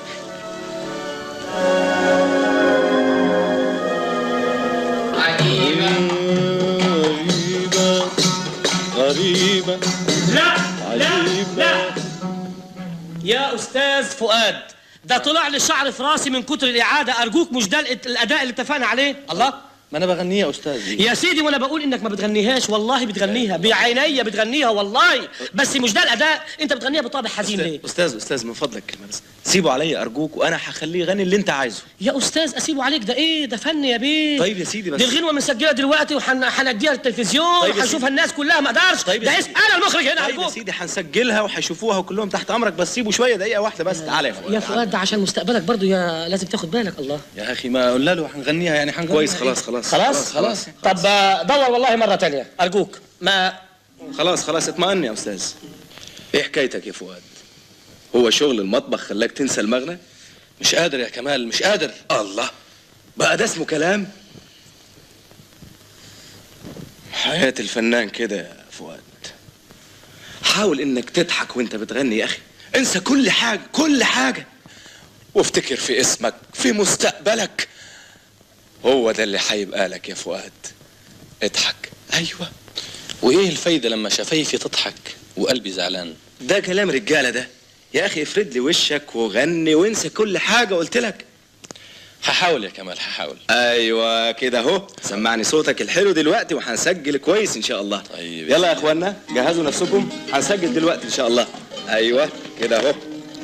O: غريبة غريبة
Q: لا لا
O: عجيبة.
Q: لا يا استاذ فؤاد ده طلع لي شعر في راسي من كتر الاعاده ارجوك مش ده الات- الاداء اللي اتفقنا عليه الله
N: ما انا بغنيها يا استاذ
Q: يا سيدي وانا بقول انك ما بتغنيهاش والله بتغنيها بعينيا بتغنيها والله بس مش ده الاداء انت بتغنيها بطابع حزين ليه
N: استاذ استاذ من فضلك كلمه بس سيبه عليا ارجوك وانا هخليه يغني اللي انت عايزه
Q: يا استاذ اسيبه عليك ده ايه ده فن يا بيه
N: طيب يا سيدي بس
Q: دي الغنوه مسجله دلوقتي وهنديها للتلفزيون
N: طيب يا
Q: وهنشوفها
N: سيدي.
Q: الناس كلها ما اقدرش
N: طيب يا
Q: ده
N: سيدي.
Q: اسم انا المخرج هنا
N: طيب يا
Q: ارجوك
N: سيدي هنسجلها وهيشوفوها وكلهم تحت امرك بس سيبه شويه دقيقه واحده بس تعالى يا فؤاد
Q: يا فؤاد ده عشان مستقبلك برضو يا لازم تاخد بالك الله
N: يا اخي ما قلنا له هنغنيها يعني هنغنيها
D: كويس خلاص خلاص
Q: خلاص خلاص طب آه، دور والله مره تانية ارجوك ما
N: خلاص خلاص اطمئن يا استاذ
D: ايه حكايتك يا فؤاد هو شغل المطبخ خلاك تنسى المغنى
N: مش قادر يا كمال مش قادر
D: الله بقى ده اسمه كلام حياة الفنان كده يا فؤاد حاول انك تضحك وانت بتغني يا اخي انسى كل حاجة كل حاجة وافتكر في اسمك في مستقبلك هو ده اللي هيبقى لك يا فؤاد اضحك ايوه
N: وايه الفايده لما شفايفي تضحك وقلبي زعلان
D: ده كلام رجالة ده يا اخي افرد لي وشك وغني وانسى كل حاجة قلت لك
N: هحاول يا كمال هحاول
D: ايوه كده اهو سمعني صوتك الحلو دلوقتي وهنسجل كويس ان شاء الله
N: طيب
D: يلا يا اخوانا جهزوا نفسكم هنسجل دلوقتي ان شاء الله ايوه كده اهو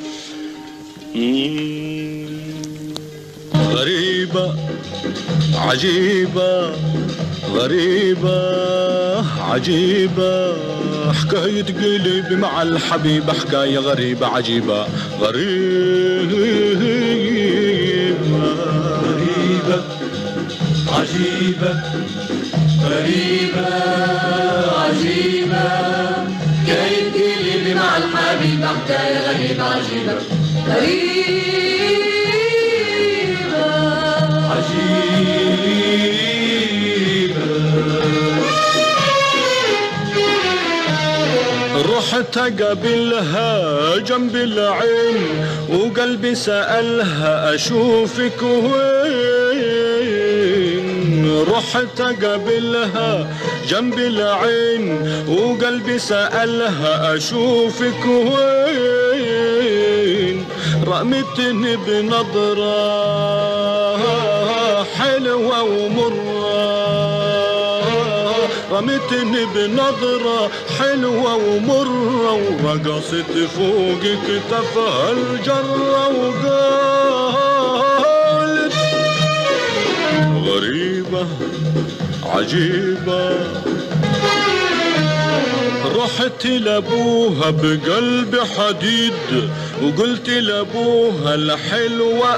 O: غريبة عجيبة غريبة عجيبة حكاية قلبي مع الحبيبة حكاية غريبة عجيبة غريبة
P: غريبة عجيبة غريبة عجيبة كاين قلبي مع الحبيب حكاية غريبة عجيبة غريبة
O: رحت اقابلها جنب العين وقلبي سألها اشوفك وين رحت اقابلها جنب العين وقلبي سألها اشوفك وين رمتني بنظرة حلوة ومرة رمتني بنظرة حلوة ومرة ورقصت فوق كتفها الجرة وقالت غريبة عجيبة رحت لابوها بقلب حديد وقلت لابوها الحلوة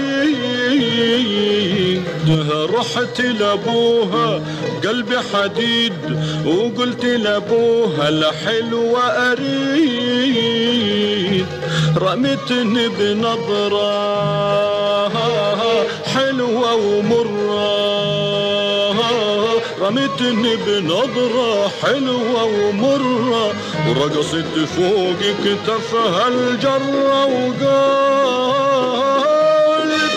O: اريد رحت لابوها بقلب حديد وقلت لابوها الحلوة اريد رمتني بنظرة حلوة ومرة رمتني بنظرة حلوة ومرة ورقصت فوق كتفها الجرة وقالت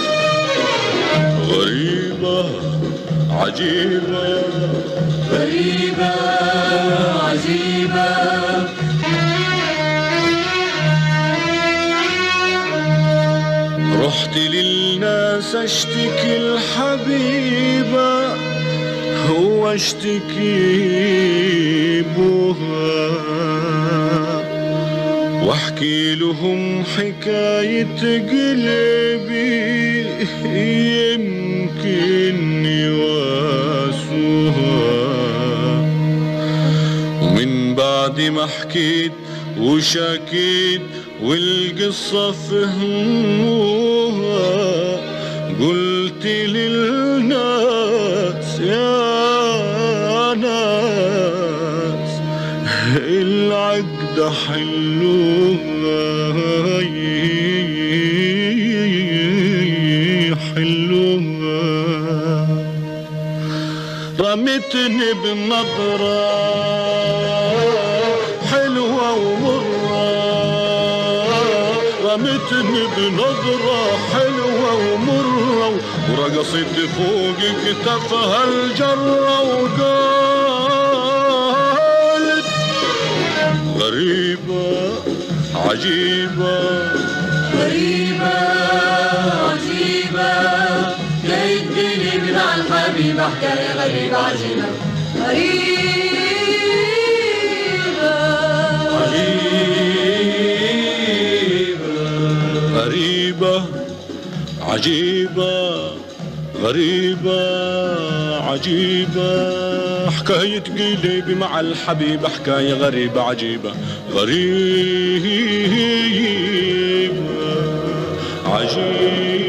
O: غريبة عجيبة
P: غريبة عجيبة
O: رحت للناس اشتكي الحبيبة هو اشتكي بوها واحكي لهم حكاية قلبي يمكن يواسوها ومن بعد ما حكيت وشكيت والقصة فهموها قلت للناس يا ناس العقد حلوها حلوها رمتني بنظرة حلوة ومرة رمتني بنظرة حلوة ومرة ورقصت فوق كتفها الجرة وقالت غريبة عجيبة
P: غريبة عجيبة جاي تقلب مع الحبيبة حكاية غريبة عجيبة
O: غريبة عجيبة غريبة عجيبة حكاية قلبي مع الحبيبة حكاية غريبة عجيبة غريبة عجيبة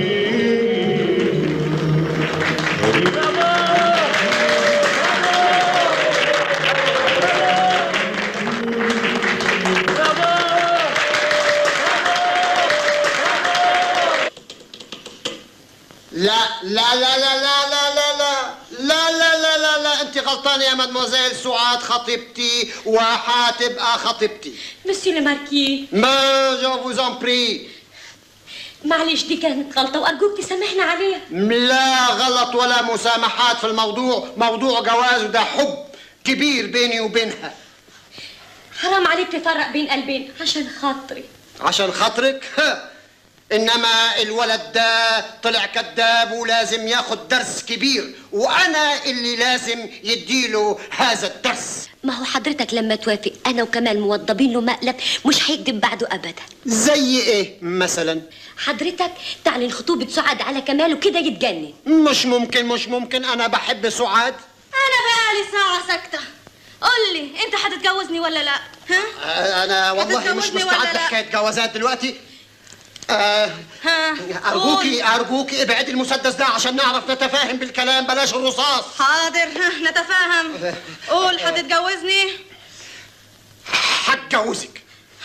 I: لا لا لا لا لا لا لا لا لا لا لا لا لا انت غلطانه يا مدموزيل سعاد خطيبتي وحتبقى خطيبتي
E: مسيو الماركي
I: ما جو فوز ان بري
E: معلش دي كانت غلطة وأرجوك تسامحنا عليها
I: لا غلط ولا مسامحات في الموضوع موضوع جواز وده حب كبير بيني وبينها
E: حرام عليك تفرق بين قلبين عشان خاطري
I: عشان خاطرك ها. انما الولد ده طلع كذاب ولازم ياخد درس كبير وانا اللي لازم يديله هذا الدرس
E: ما هو حضرتك لما توافق أنا وكمال موضبين له مقلب مش هيكذب بعده أبدا
I: زي ايه مثلا
E: حضرتك تعلن خطوبة سعاد على كمال وكده يتجنن
I: مش ممكن مش ممكن انا بحب سعاد
J: انا بقالي ساعة ساكتة قول لي انت هتتجوزني ولا لا ها
I: انا والله مش
J: هتتجوزني
I: مستعد
J: ولا لا؟
I: لحكايه جوازات دلوقتي آه
J: ها
I: ارجوكي
J: قول.
I: ارجوكي ابعدي المسدس ده عشان نعرف نتفاهم بالكلام بلاش الرصاص
J: حاضر ها نتفاهم قول هتتجوزني
I: هتجوزك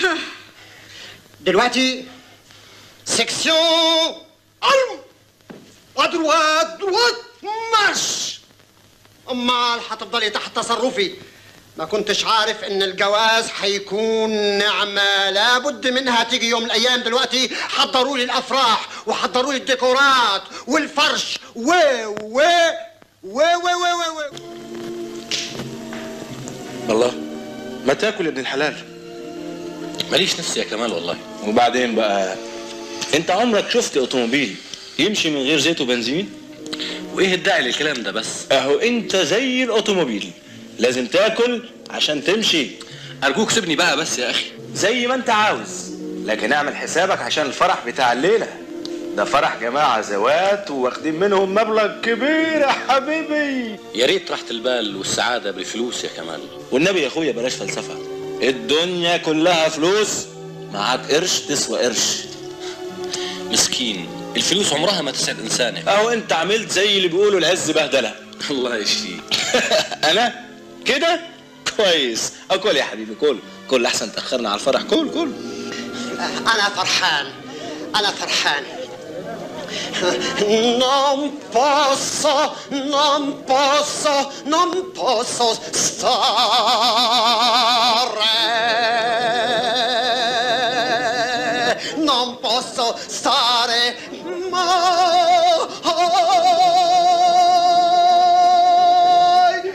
I: دلوقتي سيكسيون الو ادروات دروات مارش امال هتفضلي تحت تصرفي ما كنتش عارف ان الجواز هيكون نعمة لابد منها تيجي يوم من الايام دلوقتي حضروا لي الافراح وحضروا لي الديكورات والفرش و و و و و و, و.
C: الله ما تاكل يا ابن الحلال
N: ماليش نفسي يا كمال والله
D: وبعدين بقى انت عمرك شفت اوتوموبيل يمشي من غير زيت وبنزين
N: وايه الداعي للكلام ده بس
D: اهو انت زي الاوتوموبيل لازم تاكل عشان تمشي
N: ارجوك سيبني بقى بس يا اخي
D: زي ما انت عاوز لكن اعمل حسابك عشان الفرح بتاع الليله ده فرح جماعة زوات واخدين منهم مبلغ كبير يا حبيبي
N: يا ريت راحة البال والسعادة بالفلوس يا كمال
D: والنبي يا اخويا بلاش فلسفة الدنيا كلها فلوس معاك قرش تسوى قرش
N: مسكين الفلوس عمرها ما تسعد انسان
D: اهو انت عملت زي اللي بيقولوا العز بهدلة
N: الله يشفيك
D: انا كده كويس اكل يا حبيبي كل كل احسن تاخرنا على الفرح كل كل
I: انا فرحان انا فرحان Non posso, non posso, non posso stare. Non posso stare mai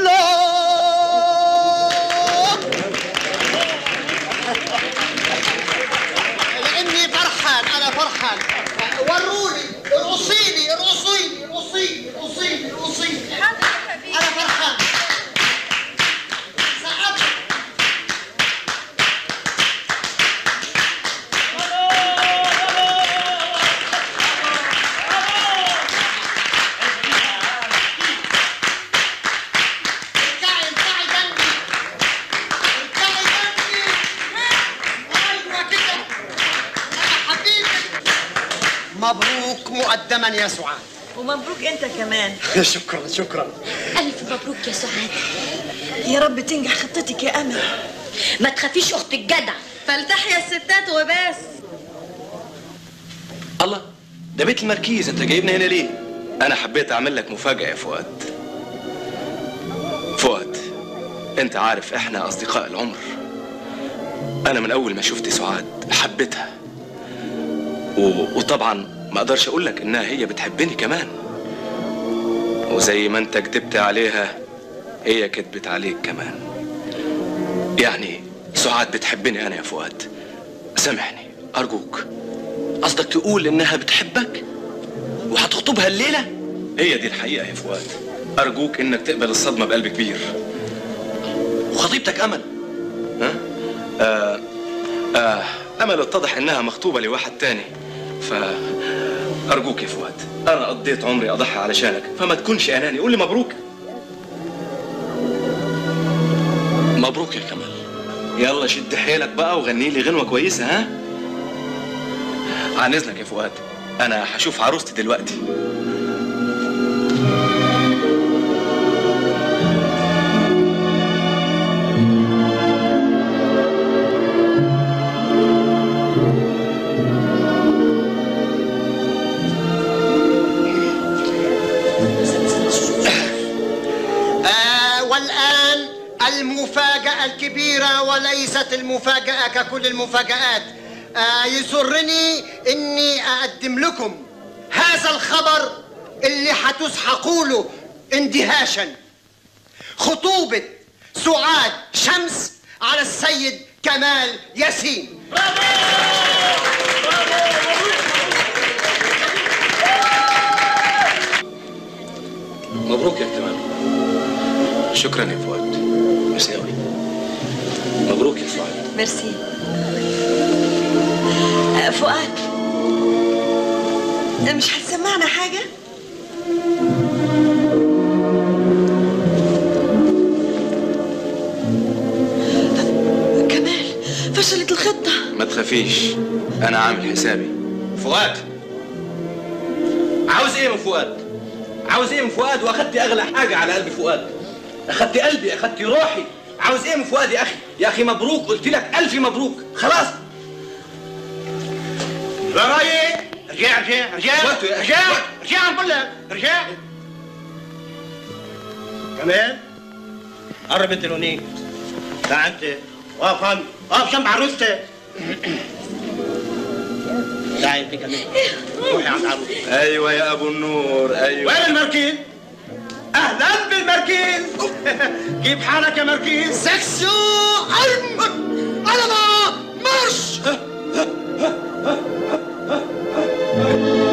I: لاني فرحان انا فرحان وروني ارقصيني ارقصيني ارقصيني ارقصيني ارقصيني انا فرحان سقفت ارجعي ارجعي جنبي ارجعي جنبي ايوه كده انا حبيبك مبروك مقدما يا سعاد
F: ومبروك انت كمان
I: شكرا شكرا
E: ألف مبروك يا سعاد
F: يا رب تنجح خطتك يا امل
E: ما تخافيش أخت الجدع
J: فلتحيا الستات وبس
D: الله ده بيت المركيز انت جايبني هنا ليه انا حبيت اعمل لك مفاجأة يا فؤاد انت عارف احنا اصدقاء العمر انا من اول ما شفت سعاد حبيتها و... وطبعا ما اقدرش اقول لك انها هي بتحبني كمان وزي ما انت كدبت عليها هي كدبت عليك كمان يعني سعاد بتحبني انا يا فؤاد سامحني ارجوك قصدك تقول انها بتحبك وهتخطبها الليله هي دي الحقيقه يا فؤاد ارجوك انك تقبل الصدمه بقلب كبير وخطيبتك امل ها آه آه امل اتضح انها مخطوبه لواحد تاني ف ارجوك يا فؤاد انا قضيت عمري اضحي علشانك فما تكونش اناني قول لي مبروك مبروك يا كمال يلا شد حيلك بقى وغني لي غنوه كويسه ها عن اذنك يا فؤاد انا هشوف عروستي دلوقتي
I: آه والآن المفاجأة الكبيرة وليست المفاجأة ككل المفاجآت آه يسرني إني أقدم لكم هذا الخبر اللي هتسحقوا له اندهاشا خطوبة سعاد شمس على السيد كمال ياسين
D: مبروك يا كمال شكرا يا فؤاد ميرسي قوي مبروك يا سعاد
F: ميرسي آه، فؤاد مش هتسمعنا حاجة؟ كمال فشلت الخطة
D: ما تخافيش انا عامل حسابي
C: فؤاد عاوز ايه من فؤاد عاوز ايه من فؤاد واخدت اغلى حاجه على قلب فؤاد اخدت قلبي اخدت روحي عاوز ايه من فؤاد يا اخي يا اخي مبروك قلت لك الف مبروك خلاص
I: يا رايق رجع رجع رجع
C: وقته يا أخي،
I: رجع
C: وقته.
I: رجع عم بقول لك رجع كمان قرب انت لونيك تعال انت واقف هون واقف جنب عروستك تعال انت كمان روحي عند عروستك
D: ايوه يا ابو النور ايوه
I: وين المركز؟ اهلا بالمركز كيف حالك يا مركز؟ سكسو على ما مارش